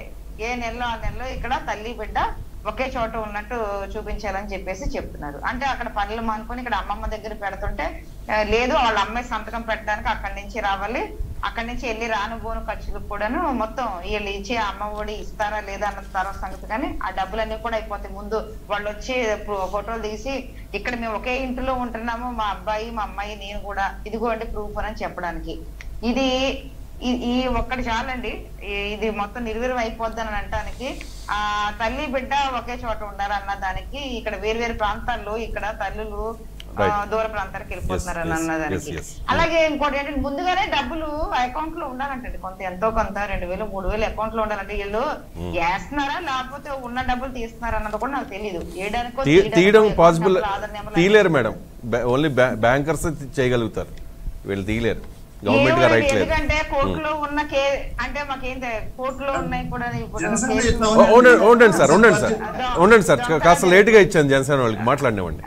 ఏ నెలలో ఆ నెలలో ఇక్కడ తల్లి బిడ్డ ఒకే చోట ఉన్నట్టు చూపించాలని చెప్పేసి చెప్తున్నారు అంటే అక్కడ పనులు మానుకొని ఇక్కడ అమ్మమ్మ దగ్గర పెడుతుంటే ఆ, లేదు వాళ్ళ అమ్మాయి సంతకం పెట్టడానికి అక్కడి నుంచి రావాలి అక్కడి నుంచి వెళ్ళి రానుబోను ఖర్చులకు కూడాను మొత్తం వీళ్ళు ఇచ్చే అమ్మ ఒడి ఇస్తారా లేదా అన్న తర్వాత సంగతి కానీ ఆ డబ్బులన్నీ కూడా అయిపోతాయి ముందు వాళ్ళు వచ్చి ఫో- ఫోటోలు తీసి ఇక్కడ మేము ఒకే ఇంటిలో ఉంటున్నాము మా అబ్బాయి మా అమ్మాయి నేను కూడా ఇదిగోండి ప్రూఫ్ అని చెప్పడానికి ఇది ఈ- ఈ ఒక్కటి చాలండి ఈ- ఇది మొత్తం నిర్వీర్యం అయిపోద్దని అనటానికి ఆ తల్లి బిడ్డ ఒకే చోట ఉండాలన్న దానికి ఇక్కడ వేరు వేరు ప్రాంతాల్లో ఇక్కడ తల్లులు ఆ, Right. దూర ప్రాంతాలకు వెళ్ళిపోతున్నారు Yes, అని yes, అన్నదానికి yes, yes. అలాగే ఇంకోటి ఏంటంటే ముందుగానే డబ్బులు అకౌంట్ లో ఉండాలంటండి కొంత ఎంతో కొంత రెండు వేలు మూడు వేలు అకౌంట్ లో ఉండాలంటే వీళ్ళు వేస్తున్నారా లేకపోతే ఉన్న డబ్బులు తీస్తున్నారా అన్నది కూడా నాకు తెలియదు వేయడానికో తీ- తీయడానికో తీయడం account possible number, Aadhaar number తీయలేరు మేడం ఓన్లీ బ్యాంకర్స్ చేయగలుగుతారు వీళ్ళు తీయలేరు గవర్నమెంట్ గా ఏమోనండి, రైట్ లేదు ఎందుకంటే కోర్టులో ఉన్న కే అంటే మాకేం తె- కోర్టులో ఉన్నాయి కూడా ఇప్పుడు జనసేన కేసులు- ఇట్లా ఓ, ఉండండి ఉండండి సార్ ఉండండి సార్ అదో, ఉండండి సార్ అదో కాస్త కాదు. లేట్ గా ఇచ్చాను జనసేన వాళ్ళకి మాట్లాడినవ్వండి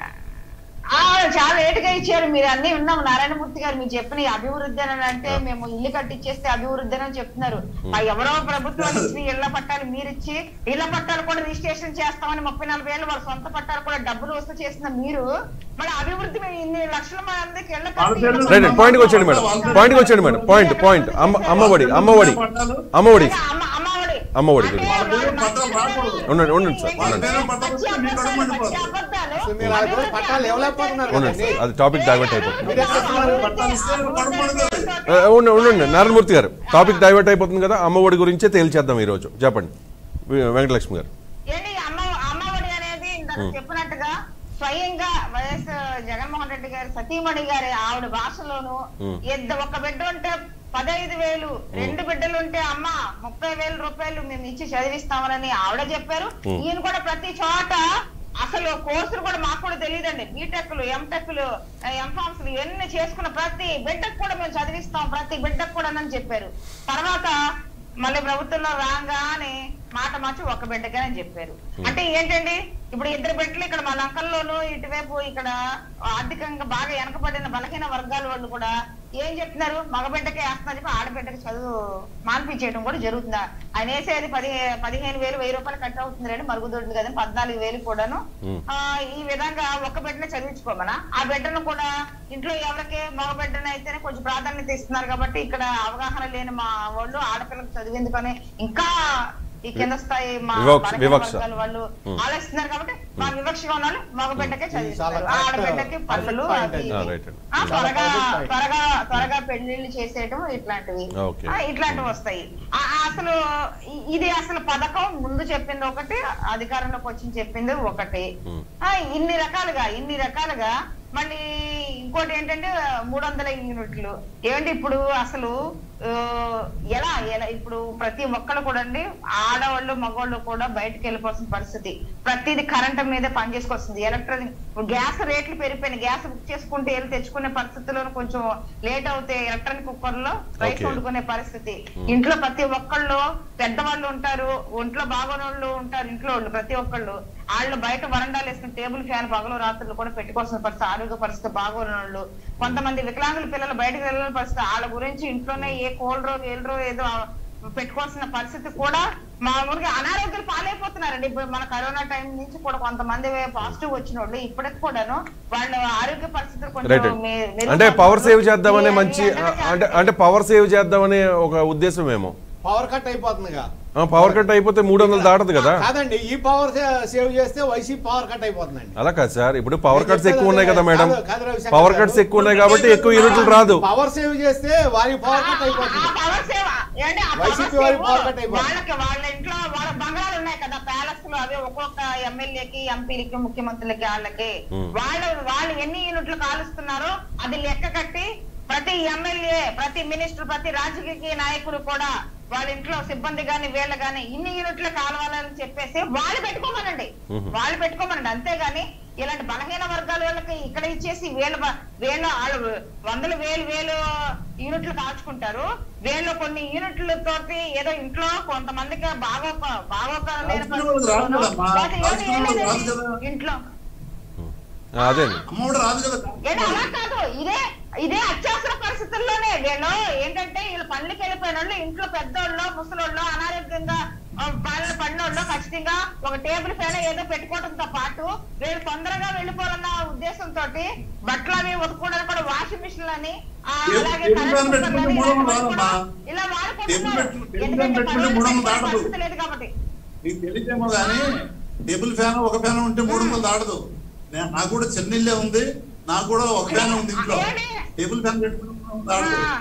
ఆ చాలా లేట్ గా ఇచ్చారు మీరు అన్ని ఉన్నాం నారాయణమూర్తి గారు మీరు చెప్పిన ఈ అభివృద్ధి అని అంటే మేము ఇల్లు కట్టించేస్తే అభివృద్ధి అని చెప్తున్నారు ఆ ఎవరో ప్రభుత్వాలు ఇచ్చి ఇళ్ల పట్టాలు మీరు ఇచ్చి ఇళ్ల పట్టాలు కూడా రిజిస్ట్రేషన్ చేస్తామని ముప్పై నలభై ఏళ్ళు వాళ్ళ సొంత పట్టాలు కూడా డబ్బులు వస్తూ చేసిన మీరు మరి అభివృద్ధి మేము ఇన్ని లక్షల మందికి ఇళ్ల కట్టి వాళ్ళ పేర్లు రైట్ పాయింట్కి వచ్చేయండి మేడం పాయింట్కి వచ్చేయండి మేడం పాయింట్ పాయింట్ అమ్మ అమ్మఒడి అమ్మఒడి అమ్మఒడి అమ్మ- అమ్మఒడి అమ్మఒడి అంటే వాళ్ళ పేరు వాళ్ళు పట్టాలు రాకూడదు. ఉండండి ఉండండి సార్ వాళ్ళ ఉండండి పేరు పట్టాలు వస్తే మీ కడుపు మండిపోతుంది. పచ్చి అబద్ధాలు. సో మీరు వాళ్ళ పేరు పట్టాలు ఇవ్వలేకపోతున్నారు ఉండండి కదండి. సార్ అది టాపిక్ డైవర్ట్ అయిపోతుంది మీరు ఎట్లా ఇస్తున్నారు? పట్టాలు ఇస్తే కడుపు మండుతుంది. ఏ, ఉండండి ఉండండి నారాయణమూర్తి గారు టాపిక్ డైవర్ట్ అయిపోతుంది కదా అమ్మఒడి గురించే తేల్చేద్దాం ఈ రోజు చెప్పండి వె- వెంకటలక్ష్మి గారు ఏంటి అమ్మ అమ్మఒడి అనేది ఇందాక చెప్పినట్టుగా స్వయంగా వైఎస్ జగన్మోహన్ రెడ్డి గారి సతీమణి గారి ఆవిడ భాషలోను మ్. ఇద్దరు ఒక బిడ్డ ఉంటే పదహైదు వేలు రెండు బిడ్డలు ఉంటే అమ్మ ముప్పై వేల రూపాయలు మేము ఇచ్చి చదివిస్తామని ఆవిడ చెప్పారు మ్. ఈయన కూడా ప్రతి చోట అసలు కోర్సులు కూడా మాకు కూడా తెలియదండి బీటెక్లు ఎంటెక్లు ఎంఫామ్స్లు ఇవన్నీ చేసుకున్న ప్రతి బిడ్డకు కూడా మేము చదివిస్తాం ప్రతి బిడ్డకు కూడా అని చెప్పారు తర్వాత మళ్ళీ ప్రభుత్వంలో రాగానే మాట మార్చి ఒక బిడ్డకే అని చెప్పారు అంటే ఏంటండి ఇప్పుడు ఇద్దరు బిడ్డలు ఇక్కడ మా లంకల్లోనూ ఇటువైపు ఇక్కడ ఆర్థికంగా బాగా వెనకబడిన బలహీన వర్గాల వాళ్ళు కూడా ఏం చెప్తున్నారు మగ బిడ్డకే వేస్తున్నారు చెప్పి ఆడబిడ్డకి చదువు మాన్పించేయడం కూడా జరుగుతుందా ఆయన వేసేది పది పదిహేను వేలు వెయ్యి రూపాయలు కట్ అవుతుంది రండి మరుగుదొడ్లు కదా పద్నాలుగు వేలు కూడాను మ్. ఆ, ఈ విధంగా ఒక్క బిడ్డను చదివించుకోమనా ఆ బిడ్డను కూడా ఇంట్లో ఎవరికి మగ బిడ్డను అయితేనే కొంచెం ప్రాధాన్యత ఇస్తున్నారు కాబట్టి ఇక్కడ అవగాహన లేని మా వాళ్ళు ఆడపిల్లలకు చదివేందుకని ఇంకా ఈ కింద స్థాయి మా వివక్ష- బలహీన వివక్ష. వర్గాల వాళ్ళు మ్. ఆలోచిస్తున్నారు కాబట్టి మా వివక్షగా ఉన్న వాళ్ళు మగ బిడ్డకే చదివిస్తారు చాలా correct, ఆడబిడ్డకి పనులు perfect point అవి అది. ఇవి. ఆ, right అండి. ఆ, త్వరగా Perfect point. త్వరగా త్వరగా పెళ్లిళ్ళు చేసేయటం ఇట్లాంటివి Okay. ఆ, ఇట్లాంటివి వస్తాయి ఆ, ఆ, అసలు ఇ- ఇది అసలు పథకం ముందు చెప్పింది ఒకటి అధికారంలోకి వచ్చి చెప్పింది ఒకటి Hmm. ఆ, ఇన్ని రకాలుగా ఇన్ని రకాలుగా మళ్ళీ ఇంకోటి ఏంటంటే మూడు వందల యూనిట్లు ఏమంటే ఇప్పుడు అసలు ఆ, ఎలా ఎలా ఇప్పుడు ప్రతి ఒక్కరు కూడా అండి ఆడవాళ్ళు మగవాళ్ళు కూడా బయటకు వెళ్ళిపోవాల్సిన పరిస్థితి ప్రతిది కరెంట్ మీదే పనిచేసుకొస్తుంది ఎలక్ట్రానిక్ ఇప్పుడు గ్యాస్ రేట్లు పెరిగిపోయినాయి గ్యాస్ బుక్ చేసుకుంటే వెళ్ళి తెచ్చుకునే పరిస్థితిలో కొంచెం లేట్ అవుతే ఎలక్ట్రానిక్ కుక్కర్ లో రైస్ Okay. వండుకునే పరిస్థితి ఇంట్లో ప్రతి ఒక్కళ్ళు పెద్దవాళ్ళు ఉంటారు ఒంట్లో బాగోనోళ్ళు ఉంటారు ఇంట్లో వాళ్ళు ప్రతి ఒక్కళ్ళు వాళ్ళు బయట వరండాలు వేసుకుని టేబుల్ ఫ్యాన్ పగలు రాత్రులు కూడా పెట్టుకోవాల్సిన పరిస్థితి ఆరోగ్య పరిస్థితి బాగోని వాళ్ళు కొంతమంది వికలాంగుల పిల్లలు బయటకు వెళ్ళని పరిస్థితి వాళ్ళ గురించి ఇంట్లోనే ఏ కోల్డ్ రో ఏల్రో ఏదో పెట్టుకోవాల్సిన పరిస్థితి కూడా మామూలుగా అనారోగ్యాలు పాలైపోతున్నారండి ఇప్పుడు మన కరోనా టైం నుంచి కూడా కొంతమంది పాజిటివ్ వచ్చిన వాళ్ళు ఇప్పటికి కూడాను వాళ్ళ ఆరోగ్య పరిస్థితులు రైట్ కొంచెం మె- మెరుగుపడుతున్నారు. అంటే పవర్ సేవ్ చేద్దామనే ఈ- మంచి ఈ ఎండలు అంటే అంటే పవర్ సేవ్ చేద్దామనే ఒక ఉద్దేశం ఏమో పవర్ కట్ అయిపోతుందిగా పవర్ కట్ అయిపోతే మూడు వందలు దాటదు కదా కాదండి ఈ పవర్ సేవ్ చేస్తే వైసీపీ పవర్ కట్ అయిపోతుందండి అలా కాదు సార్ ఇప్పుడు పవర్ నేను కట్స్ ఎక్కువ చెప్పేది ఉన్నాయి కదా అదే. మేడం కాదు, కాదు రవిశంకర్ పవర్ గారు. కట్స్ ఎక్కువ ఉన్నాయి కాబట్టి ఎక్కువ యూనిట్లు రాదు పవర్ సేవ్ చేస్తే వారి పవర్ కట్ ఆ అయిపోతుంది పవర్ సేవ ఏంటి ఆ పవర్ వైసీపీ సేవ వారి పవర్ కట్ అయిపోతుంది. వాళ్ళకి వాళ్ళ ఇంట్లో వాళ్ళ బంగారాలు ఉన్నాయి కదా ప్యాలెస్ లో అవి ఒక్కొక్క ఎమ్మెల్యేకి ఎంపీలకి ముఖ్యమంత్రులకి వాళ్ళకి Hmm. వాళ్ళు వాళ్ళు ఎన్ని యూనిట్లు కాలుస్తున్నారో అది లెక్క కట్టి ప్రతి ఎమ్మెల్యే ప్రతి మినిస్టర్ ప్రతి రాజకీయ నాయకులు కూడా వాళ్ళ ఇంట్లో సిబ్బంది గాని వీళ్ళ గాని ఇన్ని యూనిట్లు కావాలని చెప్పేసి వాళ్ళు పెట్టుకోమనండి Mhm. వాళ్ళు పెట్టుకోమనండి అంతేగాని ఇలాంటి బలహీన వర్గాల వాళ్ళకి ఇక్కడ ఇచ్చేసి వీళ్ళ బ- వీళ్ళ వాళ్ళు వందలు వేలు వేలు యూనిట్లు కాల్చుకుంటారు వీళ్ళు కొన్ని యూనిట్లతోటి ఏదో ఇంట్లో కొంతమందికి బాగోక బాగోక లేని కాల్చుకునే వాళ్ళకి రాదు పరిస్థితుల్లోనో, కదమ్మా. లేకపోతే ఏదో కాల్చుకునే వాళ్ళకి ఏదో రాదు కదా. ఇంట్లో ఆ, అదే అమ్మఒడు రాదు కదా ఏంటి అలా కాదు ఇదే ఇదే అత్యవసర పరిస్థితుల్లోనే వీళ్ళు ఏంటంటే వీళ్ళు పనులకి వెళ్ళిపోయిన వాళ్ళు ఇంట్లో పెద్దోళ్ళు ముసలోళ్ళు అనారోగ్యంగా ఆ, బారిన పడినోళ్ళు ఖచ్చితంగా ఒక టేబుల్ పైన ఏదో పెట్టుకోవడంతో పాటు వీళ్ళు తొందరగా వెళ్ళిపోవాలన్న ఉద్దేశంతో బట్టలు అవి ఉతుక్కోవడానికి కూడా వాషింగ్ మిషన్ అని ఆ, టేబుల్ అలాగే టేబుల్ కరెంట్ పైన కుక్కర్లు పెట్టుకుంటే అని మూడు వందలు ఇలాంటివి కూడా రాదమ్మా. ఇలా టేబుల్ వాడుకుంటున్నారు పెట్టు- టేబుల్ ఎందుకంటే పైన పెట్టుకుంటే పనులు మూడు వందలు పెట్టుకునే దాటదు. పరిస్థితి లేదు కాబట్టి నీకు తెలియదేమో కానీ టేబుల్ ఫ్యాన్ ఒక ఫ్యాన్ ఉంటే మూడు వందలు దాటదు నేను నాకు కూడా చిన్న ఇల్లే ఉంది నాకు కూడా ఒక ఫ్యాన్ ఉంది ఇంట్లో ఏంటి? టేబుల్ ఫ్యాన్ పెట్టుకుంటే మూడు వందలు దాటదు ఆ.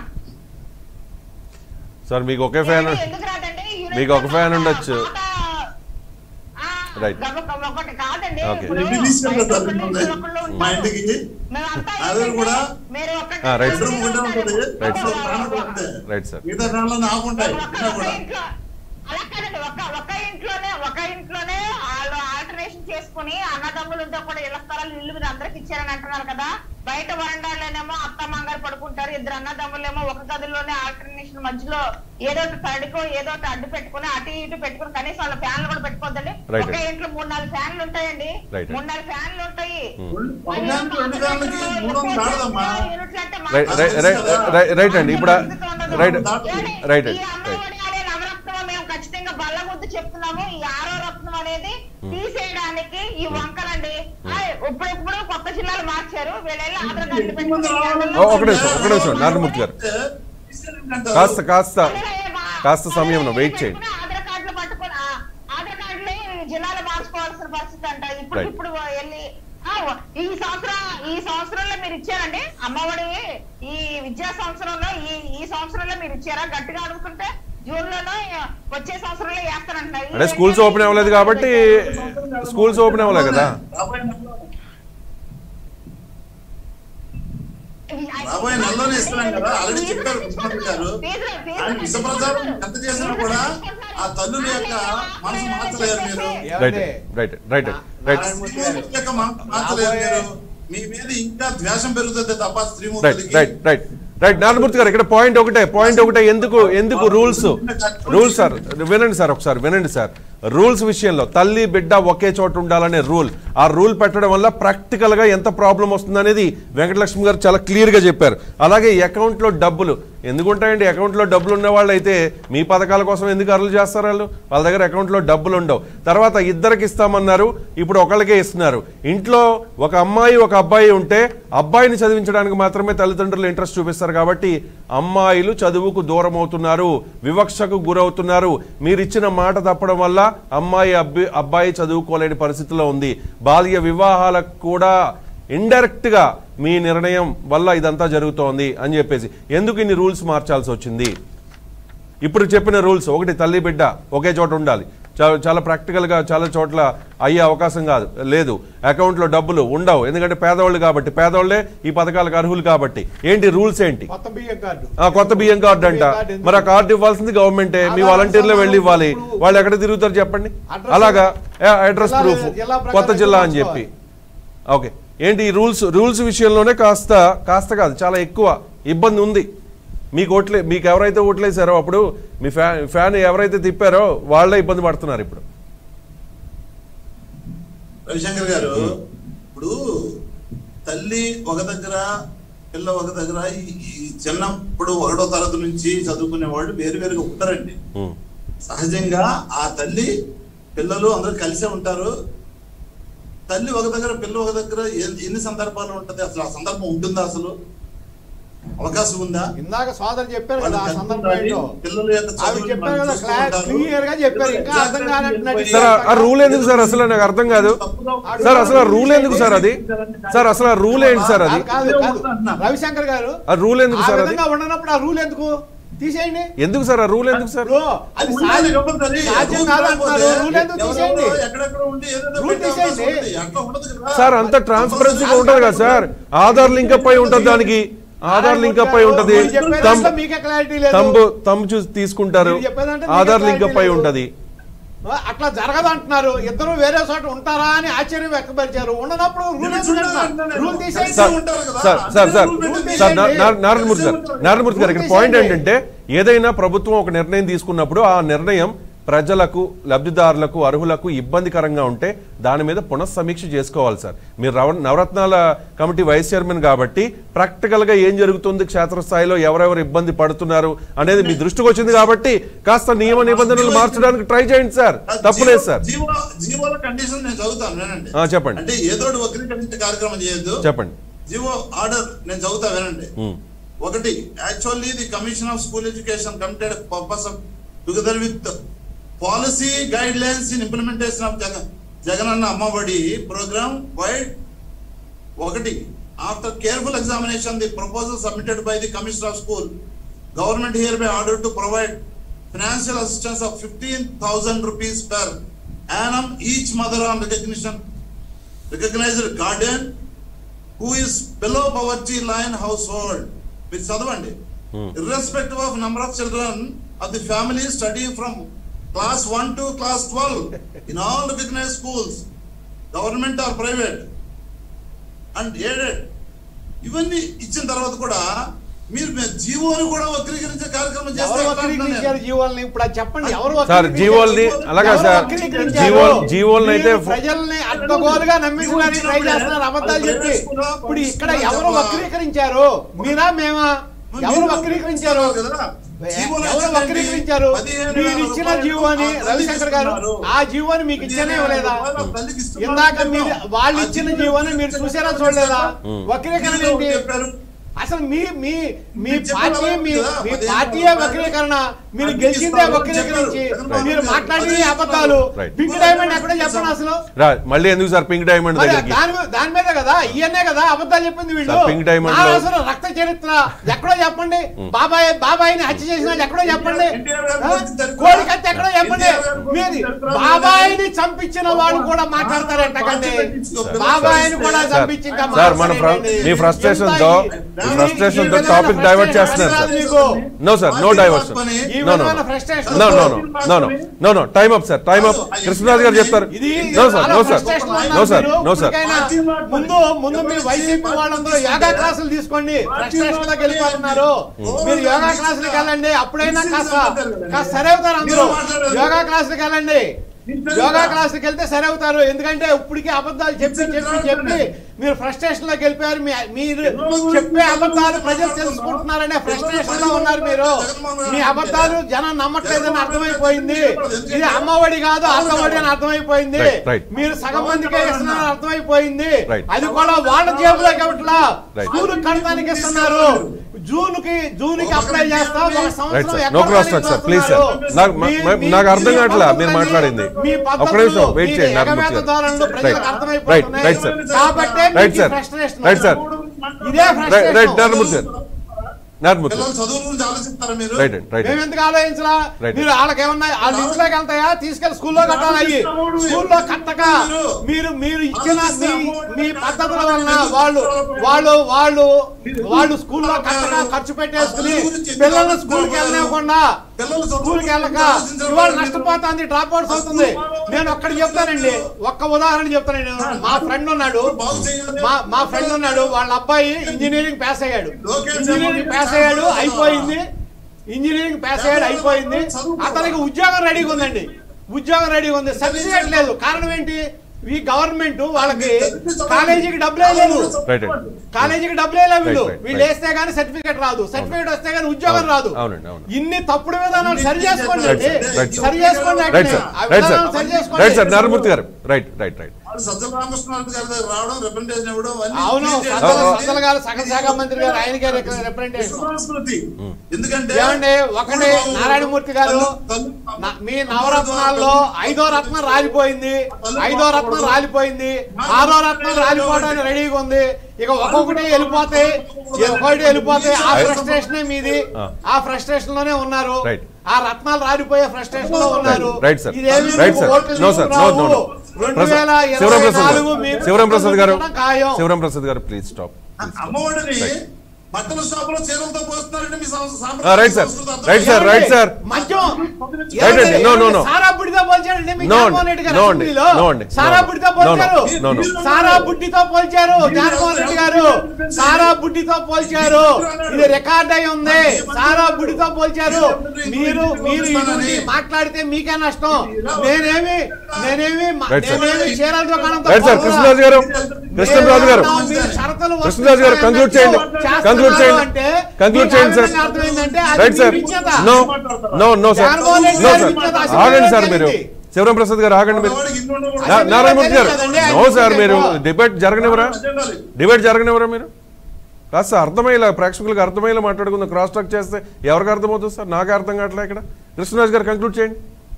సార్ మీకు ఒకే ఫ్యాన్ ఏంటి, ఎందుకు రాదండి? యూనిట్ మీకు ఒక ఫ్యాన్ ఉండొచ్చు. పాత- ఆ, రైట్. గబ- గబ- ఒకటి కాదండి ఓకే. ఇప్పుడు ఇల్లు తీసుకెళ్ళి బయట సార్ ఒకళ్ళు, మిమ్మల్ని ఇంట్లో ఒకళ్ళు మా ఉంటారు. ఇంటికి మేమంతా అదే ఏంటంటే, కూడా మీరు ఒక్క ఆ, రైట్ ఇంట్లో బెడ్రూమ్ ఒకటే ఉంటారు. ఉంటుంది రైట్ ఒక సార్. ఫ్యాన్ ఒకటి ఉంటుంది. రైట్ సార్ మిగతా ఫ్యాన్లు నాకు ఉంటాయి ఒక్క- ఇంకా ఒక్క కూడా ఇంట్లో అలా కాదండి ఒక ఒక ఇంట్లోనే ఒక ఇంట్లోనే వాళ్ళు ఆల్టర్నేషన్ చేసుకుని అన్నదమ్ములతో కూడా ఇళ్ల స్థలాలు ఇల్లు మీరు అందరికి ఇచ్చారని అంటున్నారు కదా బయట వరండాలోనేమో అత్త మంగారు పడుకుంటారు ఇద్దరు అన్నదమ్ములేమో ఒక గదిలోనే ఆల్టర్నేషన్ మధ్యలో ఏదో ఒకటి తడికో ఏదో ఒకటి అడ్డు పెట్టుకుని అటు ఇటు పెట్టుకుని కనీసం వాళ్ళ ఫ్యాన్లు కూడా పెట్టుకోవద్దండి Right. ఒక ఇంట్లో మూడు నాలుగు ఫ్యాన్లు ఉంటాయండి Right. మూడు నాలుగు ఫ్యాన్లు ఉంటాయి ఒక ఫ్యాన్ రెండు ఫ్యాన్లకి మూడు వందలు దాటదమ్మా యూనిట్లు అంటే రైట్ మాకు రైట్ రైట్ రైట్ రైట్ అండి ఇప్పుడు రైట్ ఏమండి? రైట్ ఈ అమ్మఒడి అనే నవరత్నం మేము ఖచ్చితంగా బల్లగుద్దు చెప్తున్నాము ఈ ఆరో రత్నం అనేది తీసేయడానికి ఈ వంకలండి ఆ, ఇప్పుడిప్పుడు కొత్త జిల్లాలు మార్చారు వీళ్ళెళ్ళి ఆధార్ కార్డులు పెట్టుకుని ఓ, ఒక నిమిషం, ఒక నిమిషం, నారాయణమూర్తి గారు. కాస్త కాస్త కాస్త సమయంలో వెయిట్ చేయండి ఆధార్ కార్డులు పట్టుకుని ఆ, ఆధార్ కార్డులు జిల్లాలో మార్చుకోవాల్సిన పరిస్థితి అంట ఇప్పుడు Right. ఇప్పుడు వెళ్ళి ఆ, ఈ సంవత్సరం ఈ సంవత్సరంలో మీరు ఇచ్చారండి అమ్మఒడి ఈ విద్యా సంవత్సరంలో ఈ ఈ సంవత్సరంలో మీరు ఇచ్చారా గట్టిగా అడుగుతుంటే జూన్ లోనో వచ్చే సంవత్సరంలో వేస్తారంటున్నారు అంటే స్కూల్స్ ఓపెన్ అవ్వలేదు కాబట్టి స్కూల్స్ ఓపెన్ అవ్వలేదు కదా రాబోయే నెలలోనే ఇస్తున్నాం కదా ఆల్రెడీ చెప్పారు ముఖ్యమంత్రి గారు ఆయన విష ప్రచారం ఎంత చేసినా కూడా ఆ తల్లుల యొక్క మనసు మార్చలేరు మీరు రైట్ రైట్ రైట్ రైట్ స్త్రీమూర్తుల యొక్క మనసు మార్చలేరు మీరు మీ మీద ఇంకా ద్వేషం పెరుగుతుంది తప్ప రైట్ స్త్రీమూర్తులకి రైట్ రైట్ రైట్ నారాయణమూర్తి గారు ఇక్కడ పాయింట్ ఒకటే పాయింట్ ఒకటే ఎందుకు ఎందుకు రూల్స్ రూల్స్ సార్ వినండి సార్ ఒకసారి వినండి సార్ రూల్స్ విషయంలో తల్లి బిడ్డ ఒకే చోట ఉండాలనే రూల్ ఆ రూల్ పెట్టడం వల్ల ప్రాక్టికల్ గా ఎంత ప్రాబ్లం వస్తుంది అనేది వెంకటలక్ష్మి గారు చాలా క్లియర్ గా చెప్పారు అలాగే అకౌంట్ లో డబ్బులు ఎందుకు ఉంటాయండి అకౌంట్ లో డబ్బులు ఉన్న వాళ్ళు అయితే మీ పథకాల కోసం ఎందుకు అరులు చేస్తారు వాళ్ళు వాళ్ళ దగ్గర అకౌంట్ లో డబ్బులు ఉండవు తర్వాత ఇద్దరికి ఇస్తామన్నారు ఇప్పుడు ఒకళ్ళకే ఇస్తున్నారు ఇంట్లో ఒక అమ్మాయి ఒక అబ్బాయి ఉంటే అబ్బాయిని చదివించడానికి మాత్రమే తల్లిదండ్రులు ఇంట్రెస్ట్ చూపిస్తారు కాబట్టి అమ్మాయిలు చదువుకు దూరం అవుతున్నారు వివక్షకు గురవుతున్నారు మీరు ఇచ్చిన మాట తప్పడం వల్ల అమ్మాయి అబ్బి అబ్బాయి చదువుకోలేని పరిస్థితిలో ఉంది బాల్య వివాహాలకు కూడా ఇండైరెక్ట్ గా మీ నిర్ణయం వల్ల ఇదంతా జరుగుతోంది అని చెప్పేసి ఎందుకు ఇన్ని రూల్స్ మార్చాల్సి వచ్చింది ఇప్పుడు చెప్పిన రూల్స్ ఒకటి తల్లి బిడ్డ ఒకే చోట ఉండాలి చాలా చాలా ప్రాక్టికల్గా చాలా చోట్ల అయ్యే అవకాశం కాదు లేదు అకౌంట్లో డబ్బులు ఉండవు ఎందుకంటే పేదవాళ్ళు కాబట్టి పేదవాళ్ళే ఈ పథకాలకు అర్హులు కాబట్టి ఏంటి రూల్స్ ఏంటి కొత్త బియ్యం కార్డు ఆ కొత్త బియ్యం కార్డు అంట మరి ఆ కార్డు ఇవ్వాల్సింది గవర్నమెంటే మీ ఆధార్ వాలంటీర్లే వెళ్ళి ఇవ్వాలి ఇప్పుడు- వాళ్ళు ఎక్కడ తిరుగుతారు చెప్పండి అడ్రస్ అలాగా అడ్రస్ జిల్లా- ప్రూఫ్ జిల్లా ప్రకారం కొత్త జిల్లా అని చెప్పి ఓకే ఏంటి ఈ రూల్స్ రూల్స్ విషయంలోనే కాస్త కాస్త కాదు చాలా ఎక్కువ ఇబ్బంది ఉంది మీకు ఓట్లే మీకు ఎవరైతే ఓట్లేసారో అప్పుడు మీ ఫ్యాన్ ఫ్యాన్ ఎవరైతే తిప్పారో వాళ్ళే ఇబ్బంది పడుతున్నారు ఇప్పుడు రవిశంకర్ గారు ఇప్పుడు తల్లి ఒక దగ్గర పిల్ల ఒక దగ్గర ఈ- ఈ చిన్నప్పుడు ఒకటో తరగతి నుంచి చదువుకునే వాళ్ళు వేరు వేరుగా ఉంటారండి ఉమ్, సహజంగా ఆ తల్లి పిల్లలు అందరూ కలిసే ఉంటారు తల్లి ఒక దగ్గర పిల్ల ఒక దగ్గర ఎ- ఎన్ని సందర్భాలు ఉంటది అసలు ఆ సందర్భం ఉంటుందా అసలు అవకాశం ఉందా ఇందాక సోదరు చెప్పారు వాళ్ళు కదా ఆ కలిసి సందర్భం ఉండాలి, ఏంటో పిల్లల యొక్క అవి చదువుని చెప్పారు వాళ్ళు కదా చూస్తూ క్లా- ఉంటారు. క్లియర్ గా చెప్పారు ఇంకా పిల్లలు అర్థం కానట్టు సార్ ఆ- ఆ రూల్ ఎందుకు సార్ అసలు నాకు అర్థం కాదు సార్ అసలు ఆ రూల్ ఎందుకు సార్ అది సార్ అసలు ఆ రూల్ ఏంటి సార్ అది కాదు కాదు రవిశంకర్ గారు ఆ రూల్ ఎందుకు ఆ సార్ అది విధంగా ఉండనప్పుడు ఆ రూల్ ఎందుకు తీసేయండి ఎందుకు సార్ ఆ రూల్ ఎందుకు సార్ ఇప్పుడు అది ఉండాలి, సాధ్యం ఇవ్వబోతుంది. సాధ్యం రూల్ కాదంటున్నారు లేకపోతే రూల్ ఎందుకు తీసేయండి ఎవరెవరో ఎక్కడెక్కడ ఉండి ఏదేదో రూల్ పెట్టే అవకాశం తీసేయండి. ఉంది. అట్లా ఉండదు కదా. సార్ అంత ట్రాన్స్పరెన్సీగా ఉంటది కదా సార్ ఆధార్ లింక్ అప్ అయి ఉంటది దానికి ఆధార్ లింక్ అప్ అయి ఉంటది మీరు చెప్పే తంబ్ దాంట్లో మీకే క్లారిటీ లేదు తంబు తంబు చూసి తీసుకుంటారు మీరు చెప్పేదంటే మీకే ఆధార్ లింక్ అప్ అయి clarity ఉంటది అట్లా జరగదు అంటున్నారు ఇద్దరు వేరే చోట ఉంటారా అని ఆశ్చర్యం వ్యక్తపరిచారు ఉండనప్పుడు రూల్ నేను ఎందుకు చూడాలి అంటున్నారు? అంటున్నాను. రూల్ తీసేయండి సార్ ఉంటారు కదా. సార్ సార్ సార్ రూల్ పెట్టండి. సార్ నా- నా- నారాయణమూర్తి గారు రూల్ నారాయణమూర్తి గారు ఇక్కడ రూల్ పాయింట్ తీసేయండి. ఏంటంటే ఏదైనా ప్రభుత్వం ఒక నిర్ణయం తీసుకున్నప్పుడు ఆ నిర్ణయం ప్రజలకు లబ్ధిదారులకు అర్హులకు ఇబ్బందికరంగా ఉంటే దాని మీద పునఃసమీక్ష చేసుకోవాలి సార్ మీరు రవ- నవరత్నాల కమిటీ వైస్ చైర్మన్ కాబట్టి ప్రాక్టికల్ గా ఏం జరుగుతుంది క్షేత్రస్థాయిలో ఎవరెవరు ఇబ్బంది పడుతున్నారు అనేది మీ దృష్టికి వచ్చింది కాబట్టి కాస్త నియమ నిబంధనలు మార్చడానికి ట్రై చేయండి సార్ తప్పులేదు సార్ జీవో జీవోల కండిషన్ నేను చదువుతాను వినండి ఆ, చెప్పండి అంటే ఏదో ఒకటి వక్రీకరించే కార్యక్రమం చేయొద్దు చెప్పండి జీవో ఆర్డర్ నేను చదువుతా వినండి ఉమ్, ఒకటి actually the commission of school education committed purpose of together with policy guidelines in implementation of Jagan Jaganna Amma Vodi programme wide ఒకటి after careful examination the proposal submitted by the commissioner of school government hereby order to provide financial assistance of fifteen thousand rupees per annum each mother on recognition recognized guardian who is below poverty line household మీరు చదవండి Hmm. irrespective of number of children of the family studying from class 1 to class 12 in all recognized schools government or private and aided ఇవన్నీ ఇచ్చిన తర్వాత కూడా మీరు జీవోని కూడా వక్రీకరించే కార్యక్రమం ఎవరు చేస్తారు వక్రీకరించారు జీవోల్ని ఇప్పుడు అది చెప్పండి ఎవరు సార్ వక్రీకరించారు? జీవోల్ని అలాగా ఎవరు సార్ వక్రీకరించారు? జీవోల్ జీవోల్ని అయితే మీరు ప్రజల్ని అడ్డగోలుగా నమ్మించడానికి ట్రై చేస్తున్నారు అబద్ధాలు చెప్పి ఇప్పుడు ఇక్కడ ఎవరు వక్రీకరించారు మీరా మేమా ఎవరు వక్రీకరించారు ఎవరు వక్రీకరించారు మీరు ఇచ్చిన జీవోని రవిశంకర్ గారు ఆ జీవోని మీకు ఇచ్చేనే ఇవ్వలేదా ఇందాక మీరు వాళ్ళు ఇచ్చిన జీవోని మీరు చూసారా చూడలేదా వక్రీకరణ ఏంటి అసలు మీ మీ మీ పార్టీ మీ మీ పార్టీయే వక్రీకరణ మీరు గెలిచిందే వక్రీకరించి మీరు మాట్లాడి అబద్ధాలు Right. పింక్ డైమండ్ ఎక్కడో చెప్పండి అసలు రా మళ్ళీ ఎందుకు సార్ పింక్ డైమండ్ మరి దగ్గరికి దాని మీద- దాని మీద కదా ఇవన్నే కదా అబద్ధాలు చెప్పింది వీళ్ళు సార్, పింక్ డైమండ్ నా లో- అసలు రక్త చరిత్ర ఎక్కడో చెప్పండి బాబాయ్ బాబాయిని హత్య చేసిన ఎక్కడో చెప్పండి ఆ? కోడి కత్తి ఎక్కడో చెప్పండి మీది బాబాయిని చంపించిన వాడు కూడా మాట్లాడతారంటకండి బాబాయిని కూడా సార్, చంపించి ఇంకా సార్, మన ఫ్ర- మాట్లాడేయండి. మీ frustration ఎంత తో- ఈ- మీ ఈ- frustration ఈ తో విధమైన topic divert frustration చేస్తున్నారు రాదు సార్. మీకు. నో సార్ నో డైవర్షన్ ఈ నో నో విధమైన frustration నో నో వద్దు. No no no no time up sir time up Krishnaraju గారు చెప్తారు ఇది నో సార్ చాలా నో సార్ frustration నో ఉన్నారు సార్ మీరు. నో సార్ ఇప్పటికైనా ముందు ముందు మీరు వైసీపీ వాళ్ళందరూ యోగా క్లాసులు తీసుకోండి ఫ్రస్ట్రేషన్ లోకి వెళ్ళిపోతున్నారు మీరు యోగా క్లాసులకు వెళ్ళండి అప్పుడైనా కాస్త కాస్త సరే అవుతారు అందరూ యోగా క్లాసులకు వెళ్ళండి యోగా క్లాసులకు వెళ్తే సరే అవుతారు ఎందుకంటే ఇప్పటికీ అబద్ధాలు చెప్పి చెప్పి చెప్పి మీరు ఫ్రస్ట్రేషన్ లోకి వెళ్ళిపోయారు మీ- మీరు చెప్పే అబద్ధాలు ప్రజలు తెలుసుకుంటున్నారనే ఫ్రస్ట్రేషన్ లో ఉన్నారు మీరు మీ అబద్ధాలు జనం నమ్మట్లేదని అర్థమైపోయింది ఇది అమ్మఒడి కాదు అమ్మఒడి అని అర్థమైపోయింది Right, right. మీరు సగం మందికే ఇస్తున్నారని అర్థమైపోయింది Right. అది కూడా వాళ్ళ జేబులోకి ఇవ్వట్లా Right. స్కూల్ కడతానికి ఇస్తున్నారు జూన్ కి జూన్ కి అప్లై చేస్తాం ఒక రైట్ సంవత్సరం సార్ ఎక్కడ no cross talk sir please sir ఇస్తున్నారు? నాకు మీ- మ- మీ- నాకు అర్థం మీ కావట్లా మీరు పద్ధతులు, మాట్లాడింది మీ ఒక్క పద్ధతులు, నిమిషం వెయిట్ మీ చేయండి నాకు ఎగవేత ధోరణులు ప్రజలకు రైట్ రైట్ అర్థమైపోతున్నాయి. రైట్ సార్ కాబట్టే రైట్ మీకు సార్ frustration. రైట్ సార్ ఇదే right right frustration. Narayanamurthy sir Narayanamurthy పిల్లల చదువుల గురించి ఆలోచిస్తారా మీరు రైట్ అండి రైట్ మేము ఎందుకు ఆలోచించలా Right. మీరు వాళ్ళకి ఏమన్నా వాళ్ళ ఇంట్లోకి వెళ్తాయా తీసుకెళ్లి స్కూల్లో కట్టాలి అయ్యి స్కూల్లో కట్టక మీరు మీరు ఇచ్చిన మీ మీ పద్ధతుల వలన వాళ్ళు వాళ్ళు వాళ్ళు వాళ్ళు స్కూల్లో కట్టక ఖర్చు పెట్టేసుకుని పిల్లల్ని స్కూల్కి వెళ్ళనివ్వకుండా స్కూల్కి వెళ్ళక ఇవాళ నష్టపోతుంది డ్రాప్ అవుట్స్ అవుతుంది నేను ఒక్కటి చెప్తానండి ఒక్క ఉదాహరణ చెప్తానండి నేను. మా ఫ్రెండ్ ఉన్నాడు మా మా ఫ్రెండ్ ఉన్నాడు వాళ్ళ అబ్బాయి ఇంజనీరింగ్ పాస్ అయ్యాడు ఇంజనీరింగ్ పాస్ అయ్యాడు అయిపోయింది ఇంజనీరింగ్ పాస్ అయ్యాడు అయిపోయింది అతనికి ఉద్యోగం రెడీగా ఉందండి ఉద్యోగం రెడీగా ఉంది సర్టిఫికేట్ లేదు కారణం ఏంటి ఈ గవర్నమెంట్ వాళ్ళకి కాలేజీకి డబ్బులే లేదు రైట్ అండి కాలేజీకి డబ్బులే లేవు వీళ్ళు Right, right, వీళ్ళు right. వేస్తే గానీ సర్టిఫికేట్ రాదు సర్టిఫికేట్ వస్తే గానీ ఉద్యోగం అవును, రాదు అవునండి, అవును. ఇన్ని తప్పుడు విధానాలు సరి చేసుకోండి Right, అండి sir, right, sir. సరి చేసుకోండి రైట్ వాటిని. సార్ ఆ రైట్ సార్ విధానాలు సరి చేసుకోండి రైట్ సార్ నారాయణమూర్తి గారు రైట్ రైట్ రైట్ వాళ్ళు సజ్జల రామకృష్ణారెడ్డి గారి దగ్గర రావడం రిప్రజెంటేషన్ ఇవ్వడం అన్నీ అవును clear చేయాలి. Sajjala Oh, oh. సజ్జల గారు సకల శాఖ మంత్రి గారు ఆయనకే రిప్రజెంటేషన్ సంస్కృతి ఎందుకంటే ఏమండి ఒకటి నారాయణమూర్తి గారు న- మీ నవరత్నాల్లో ఐదో రత్నం రాలిపోయింది ఐదో రత్నం రాలిపోయింది ఆరో రత్నం రాలిపోవడానికి రెడీగా ఉంది ఇక ఒక్కొక్కటి వెళ్ళిపోతాయి ఒక్కొక్కటి వెళ్ళిపోతాయి ఆ ఫ్రస్ట్రేషనే మీది ఆ. ఆ ఫ్రస్ట్రేషన్ లోనే ఉన్నారు Right. ఆ రత్నాలు రాలిపోయే ఫ్రస్ట్రేషన్ లో ఉన్నారు రైట్ సార్ ఇదేమీ రైట్ మీకు సార్ ఓట్లు నో సార్ నో రావు. నో నో రెండు వేల శివరాం ఇరవై ప్రసాద్ నాలుగు గారు మీరు శివరాం ప్రసాద్ గారు గెలవడం ఖాయం. శివరాం ప్రసాద్ గారు ప్లీజ్ స్టాప్ అమ్మఒడిని బట్టల షాప్ లో చీరలతో పోస్తున్నారంటే మీ సం- Ah, సాంప్రదాయ right, sir. సంస్కృతి అర్థం Right, sir. కాదు. Right sir. మంచం రైట్ అండి. No, no, no. సారా బుడ్డితో పోల్చారండి మీ No జగన్మోహన్ అండి. రెడ్డి గారు No అండి. అసెంబ్లీలో. No అండి. సారా No. బుడ్డితో No, no. పోల్చారు No, no. సారా బుడ్డితో పోల్చారు జగన్మోహన్ రెడ్డి గారు సారా బుడ్డితో పోల్చారు ఇది రికార్డ్ అయి ఉంది సారా బుడ్డితో పోల్చారు మీరు మీరు ఇటువంటి మాట్లాడితే మీకే నష్టం నేనేమి నేనేమి Right, sir. నేనేమి చీరల దుకాణంతో రైట్ సార్ పోల్చలా. కృష్ణరాజు గారు కృష్ణరాజు గారు మీరు షరతులు కృష్ణరాజు గారు కంక్లూడ్ చేయండి చేస్తున్నారు కంక్లూడ్ చేయండి అంటే కంక్లూడ్ మీకు చేయండి సార్ అర్థం అర్థమైందంటే అది రైట్ మీ సార్ విజ్ఞత. No no no sir Jaganmohan Reddy no గారి సార్ విజ్ఞత అసెంబ్లీలో ఆగండి సార్ మీరు జరిగింది. శివరాం ప్రసాద్ గారు ఆగండి మీరు మగవాడికి ఇల్లు ఉండకూడదు. నా- నారాయణమూర్తి గారు కదండి, ఆయన నో సార్ విజ్ఞత మీరు ఎక్కువ. డిబేట్ జరగనివరా ఉండాలి. డిబేట్ జరగనివరా మీరు కాస్త అర్థమయ్యేలా ప్రేక్షకులకు అర్థమయ్యేలా మాట్లాడుకుందాం క్రాస్ టాక్ చేస్తే ఎవరికి అర్థమవుతుంది సార్ నాకు అర్థం కావట్లే ఇక్కడ కృష్ణరాజు గారు కంక్లూడ్ చేయండి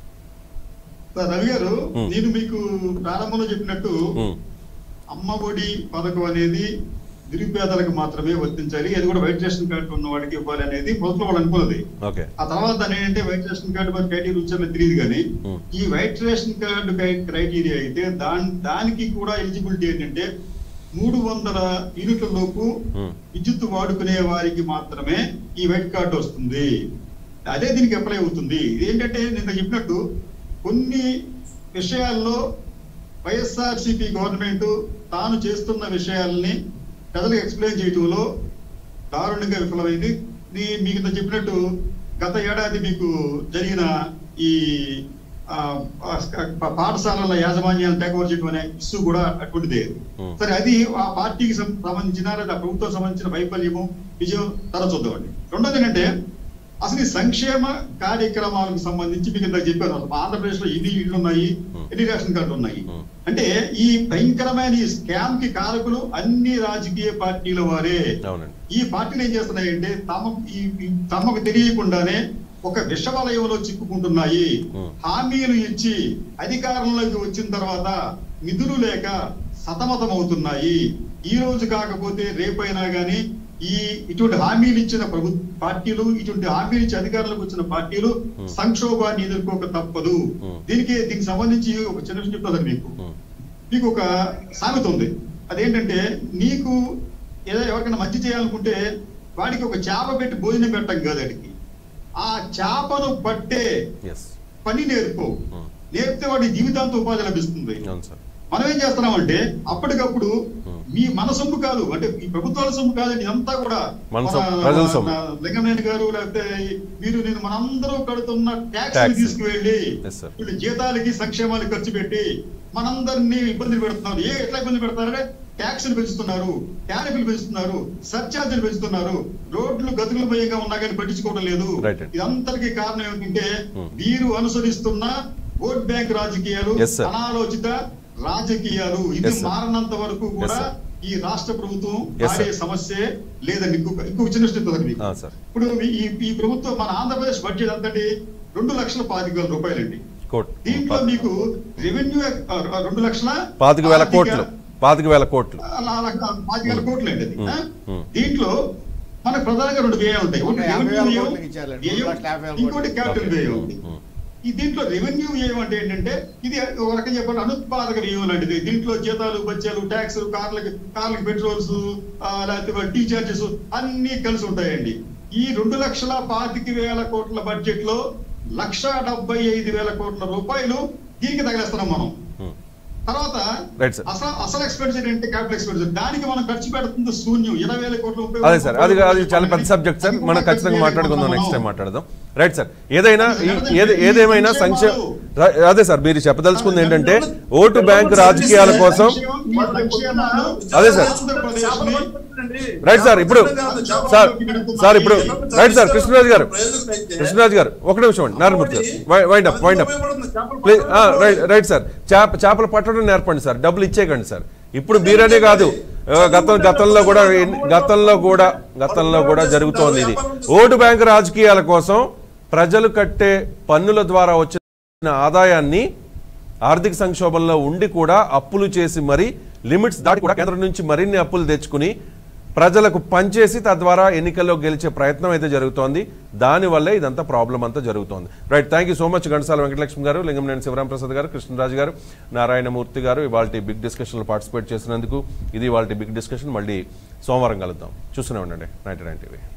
సార్ రవి గారు Hmm. నేను మీకు ప్రారంభంలో చెప్పినట్టు ఉమ్, అమ్మ ఒడి పథకం అనేది నిరుపేదలకు మాత్రమే వర్తించాలి అది కూడా వైట్ రేషన్ కార్డు ఉన్న వాడికి ఇవ్వాలి అనేది మొదట్లో వాళ్ళు అనుకున్నది ఓకే ఆ తర్వాత దాని ఏంటంటే వైట్ రేషన్ కార్డు మరి క్రైటీరియా ఉంచారో తెలియదు కానీ Hmm. ఈ వైట్ రేషన్ కార్డు క్రై- క్రైటీరియా అయితే దాని దానికి కూడా ఎలిజిబిలిటీ ఏంటంటే మూడు వందల యూనిట్ల లోపు Hmm. విద్యుత్ వాడుకునే వారికి మాత్రమే ఈ వైట్ కార్డు వస్తుంది అదే దీనికి అప్లై అవుతుంది ఏంటంటే నిన్న చెప్పినట్టు కొన్ని విషయాల్లో వైఎస్ఆర్సీపీ గవర్నమెంట్ తాను చేస్తున్న విషయాల్ని ప్రజలకు ఎక్స్ప్లెయిన్ చేయటంలో దారుణంగా విఫలమైంది ఇది మీకు ఇంత చెప్పినట్టు గత ఏడాది మీకు జరిగిన ఈ ఆ, ఆ, ప- పాఠశాలల యాజమాన్యాన్ని టేక్ ఓవర్ చేయడం అనే ఇష్యూ కూడా అటువంటిదే Hmm. సరే అది ఆ పార్టీకి సం- సంబంధించిన లేదా ప్రభుత్వం సంబంధించిన వైఫల్యము విజయం తర్వాత చూద్దామండి రెండోది ఏంటంటే అసలు ఈ సంక్షేమ కార్యక్రమాలకు సంబంధించి మీకు ఇందాక చెప్పాను అసలు ఆంధ్రప్రదేశ్ లో ఎన్ని ఇళ్ళు ఉన్నాయి Hmm. ఎన్ని రేషన్ కార్డులు ఉన్నాయి Hmm. అంటే ఈ భయంకరమైన ఈ స్కామ్ కి కారకులు అన్ని రాజకీయ పార్టీల వారే అవునండి ఈ పార్టీలు ఏం చేస్తున్నాయంటే తమ ఈ ఈ తమకు తెలియకుండానే ఒక విషవలయంలో చిక్కుకుంటున్నాయి Hmm. హామీలు ఇచ్చి అధికారంలోకి వచ్చిన తర్వాత నిధులు లేక సతమతమవుతున్నాయి ఈ రోజు కాకపోతే రేపైనా గానీ ఈ ఇటువంటి హామీలు ఇచ్చిన ప్రభు పార్టీలు ఇటువంటి హామీలు ఇచ్చి అధికారంలోకి వచ్చిన పార్టీలు Hmm. సంక్షోభాన్ని ఎదుర్కోక తప్పదు Hmm. దీనికి దీనికి సంబంధించి ఒక చిన్న విషయం చెప్తాను మీకు ఉమ్, మీకు ఒక సామెత ఉంది అదేంటంటే నీకు ఏదో ఎవరికైనా మంచి చేయాలనుకుంటే వాడికి ఒక చేప పెట్టి భోజనం పెట్టం కాదు వాడికి ఆ చేపను పట్టే ఎస్ పని నేర్పు ఉమ్, నేర్పితే వాడి జీవితాంత ఉపాధి లభిస్తుంది అవును సార్ మనం ఏం చేస్తున్నామంటే అప్పటికప్పుడు Hmm. మీ మన సొమ్ము కాదు అంటే ఈ ప్రభుత్వాల సొమ్ము కాదండి ఇదంతా కూడా మన మన- సొమ్ము, ప్రజల సొమ్ము. మన లింగమనేని గారు లేకపోతే మీరు నేను మనందరూ కడుతున్న ట్యాక్స్ Tax. తీసుకువెళ్ళి Yes, sir. వీళ్ళు జీతాలకి సంక్షేమాలకు ఖర్చు పెట్టి మనందరినీ ఇబ్బందులు పెడుతున్నారు ఏ ఎట్లా ఇబ్బంది పెడతారంటే ట్యాక్సులు పెంచుతున్నారు టారిఫ్లు పెంచుతున్నారు సర్చార్జీలు పెంచుతున్నారు రోడ్లు గతుకుల భయంగా ఉన్నా కానీ పట్టించుకోవడం లేదు Right. ఇదంతటికి కారణం ఏమిటంటే Hmm. వీరు అనుసరిస్తున్న ఓట్ బ్యాంక్ రాజకీయాలు Yes, sir. అనాలోచిత రాజకీయాలు ఇది Yes, sir. మారనంత వరకు కూడా sir. ఈ రాష్ట్ర ప్రభుత్వం Yes, sir. ఆడే సమస్య లేదండి ఇంకొక ఇంకొక చిన్న విషయం చెప్తాను మీకు ఆ, సార్ ఇప్పుడు ఈ ఈ ప్రభుత్వం మన ఆంధ్రప్రదేశ్ బడ్జెట్ ఎంతండి రెండు లక్షల పాతిక వేల రూపాయలండి కోట్ దీంట్లో మీకు రెవెన్యూ ఆ, రెండు లక్షల పాతిక వేల ఆర్థిక- కోట్లు పాతిక వేల కోట్లు అలా అలా కాదు, పాతిక వేల కోట్లు అండి అది Hmm. ఆ? Hmm. దీంట్లో మనకు ప్రధానంగా రెండు వ్యయాలు ఉంటాయి ఒకటి ఒక యాభై రెవెన్యూ వేల వ్యయం, కోట్లకి ఇచ్చేయాలండి. వ్యయం, రెండు లక్షల యాభై వేల ఇంకోటి కోట్లకి. క్యాపిటల్ వ్యయం ఉమ్, ఒకటి. ఉమ్. ఈ దీంట్లో రెవెన్యూ వ్యయం అంటే ఏంటంటే ఇది ఒక రకంగా చెప్పాలి అనుత్పాదక వ్యయం లాంటిది దీంట్లో జీతాలు బత్యాలు ట్యాక్స్ కార్లకి కార్లకి పెట్రోల్స్ లేకపోతే టీ చార్జెస్ అన్ని కలిసి ఉంటాయండి ఈ రెండు లక్షల పాతిక వేల కోట్ల బడ్జెట్ లో లక్ష డెబ్బై ఐదు వేల కోట్ల రూపాయలు దీనికి తగిలేస్తున్నాం మనం ఉమ్. తర్వాత Right, sir. అసలు అసలు ఎక్స్పెన్సర్ అంటే క్యాపిటల్ ఎక్స్పెన్సర్ దానికి మనం ఖర్చు పెడుతుంది శూన్యం ఇరవై వేల కోట్ల ముప్పై వేల అదే సార్ అది కోట్ల అది చాలా పెద్ద రూపాయలు. సబ్జెక్ట్ సార్ అది కూడా మనం ఖర్చు ఖచ్చితంగా మాట్లాడుకుందాం నెక్స్ట్ టైం చేయలేకపోతున్నాం. మాట్లాడదాం రైట్ సార్ ఏదైనా ఈ- ఏది ఏదేమైనా సంక్షేమ రా- అదే సార్ మీరు చెప్పదలుచుకుంది ఏంటంటే ఓటు బ్యాంక్ రాజకీయాల కోసం అదే సార్. రైట్ సార్ ఇప్పుడు సార్ సార్ ఇప్పుడు రైట్ సార్ కృష్ణరాజు గారు కృష్ణరాజు గారు ఒక నిమిషం అండి నారాయణమూర్తి గారు wind up wind up please right right sir చేప చేపలు పట్టడం నేర్పండి సార్ డబ్బులు ఇచ్చేయకండి సార్ ఇప్పుడు మీరనే కాదు ఆ, గతం గతంలో కూడా ఎన్ని- గతంలో కూడా గతంలో కూడా జరుగుతోంది ఇది ఓటు బ్యాంక్ రాజకీయాల కోసం ప్రజలు కట్టే పన్నుల ద్వారా వచ్చిన ఆదాయాన్ని ఆర్థిక సంక్షోభంలో ఉండి కూడా అప్పులు చేసి మరి లిమిట్స్ దాటి కూడా కేంద్రం నుంచి మరిన్ని అప్పులు తెచ్చుకుని ప్రజలకు పనిచేసి తద్వారా ఎన్నికల్లో గెలిచే ప్రయత్నం అయితే జరుగుతోంది దానివల్లే ఇదంతా ప్రాబ్లం అంతా జరుగుతోంది right thank you so much Ghantasala Venkatalakshmi గారు లింగంనేని శివరాం ప్రసాద్ గారు కృష్ణరాజు గారు నారాయణమూర్తి గారు ఇవాళ బిగ్ డిస్కషన్లో పార్టిసిపేట్ చేసినందుకు ఇది వాళ్ళ బిగ్ డిస్కషన్ మళ్ళీ సోమవారం కలుద్దాం చూస్తూనే ఉండండి నైన్టీ నైన్ టీవీ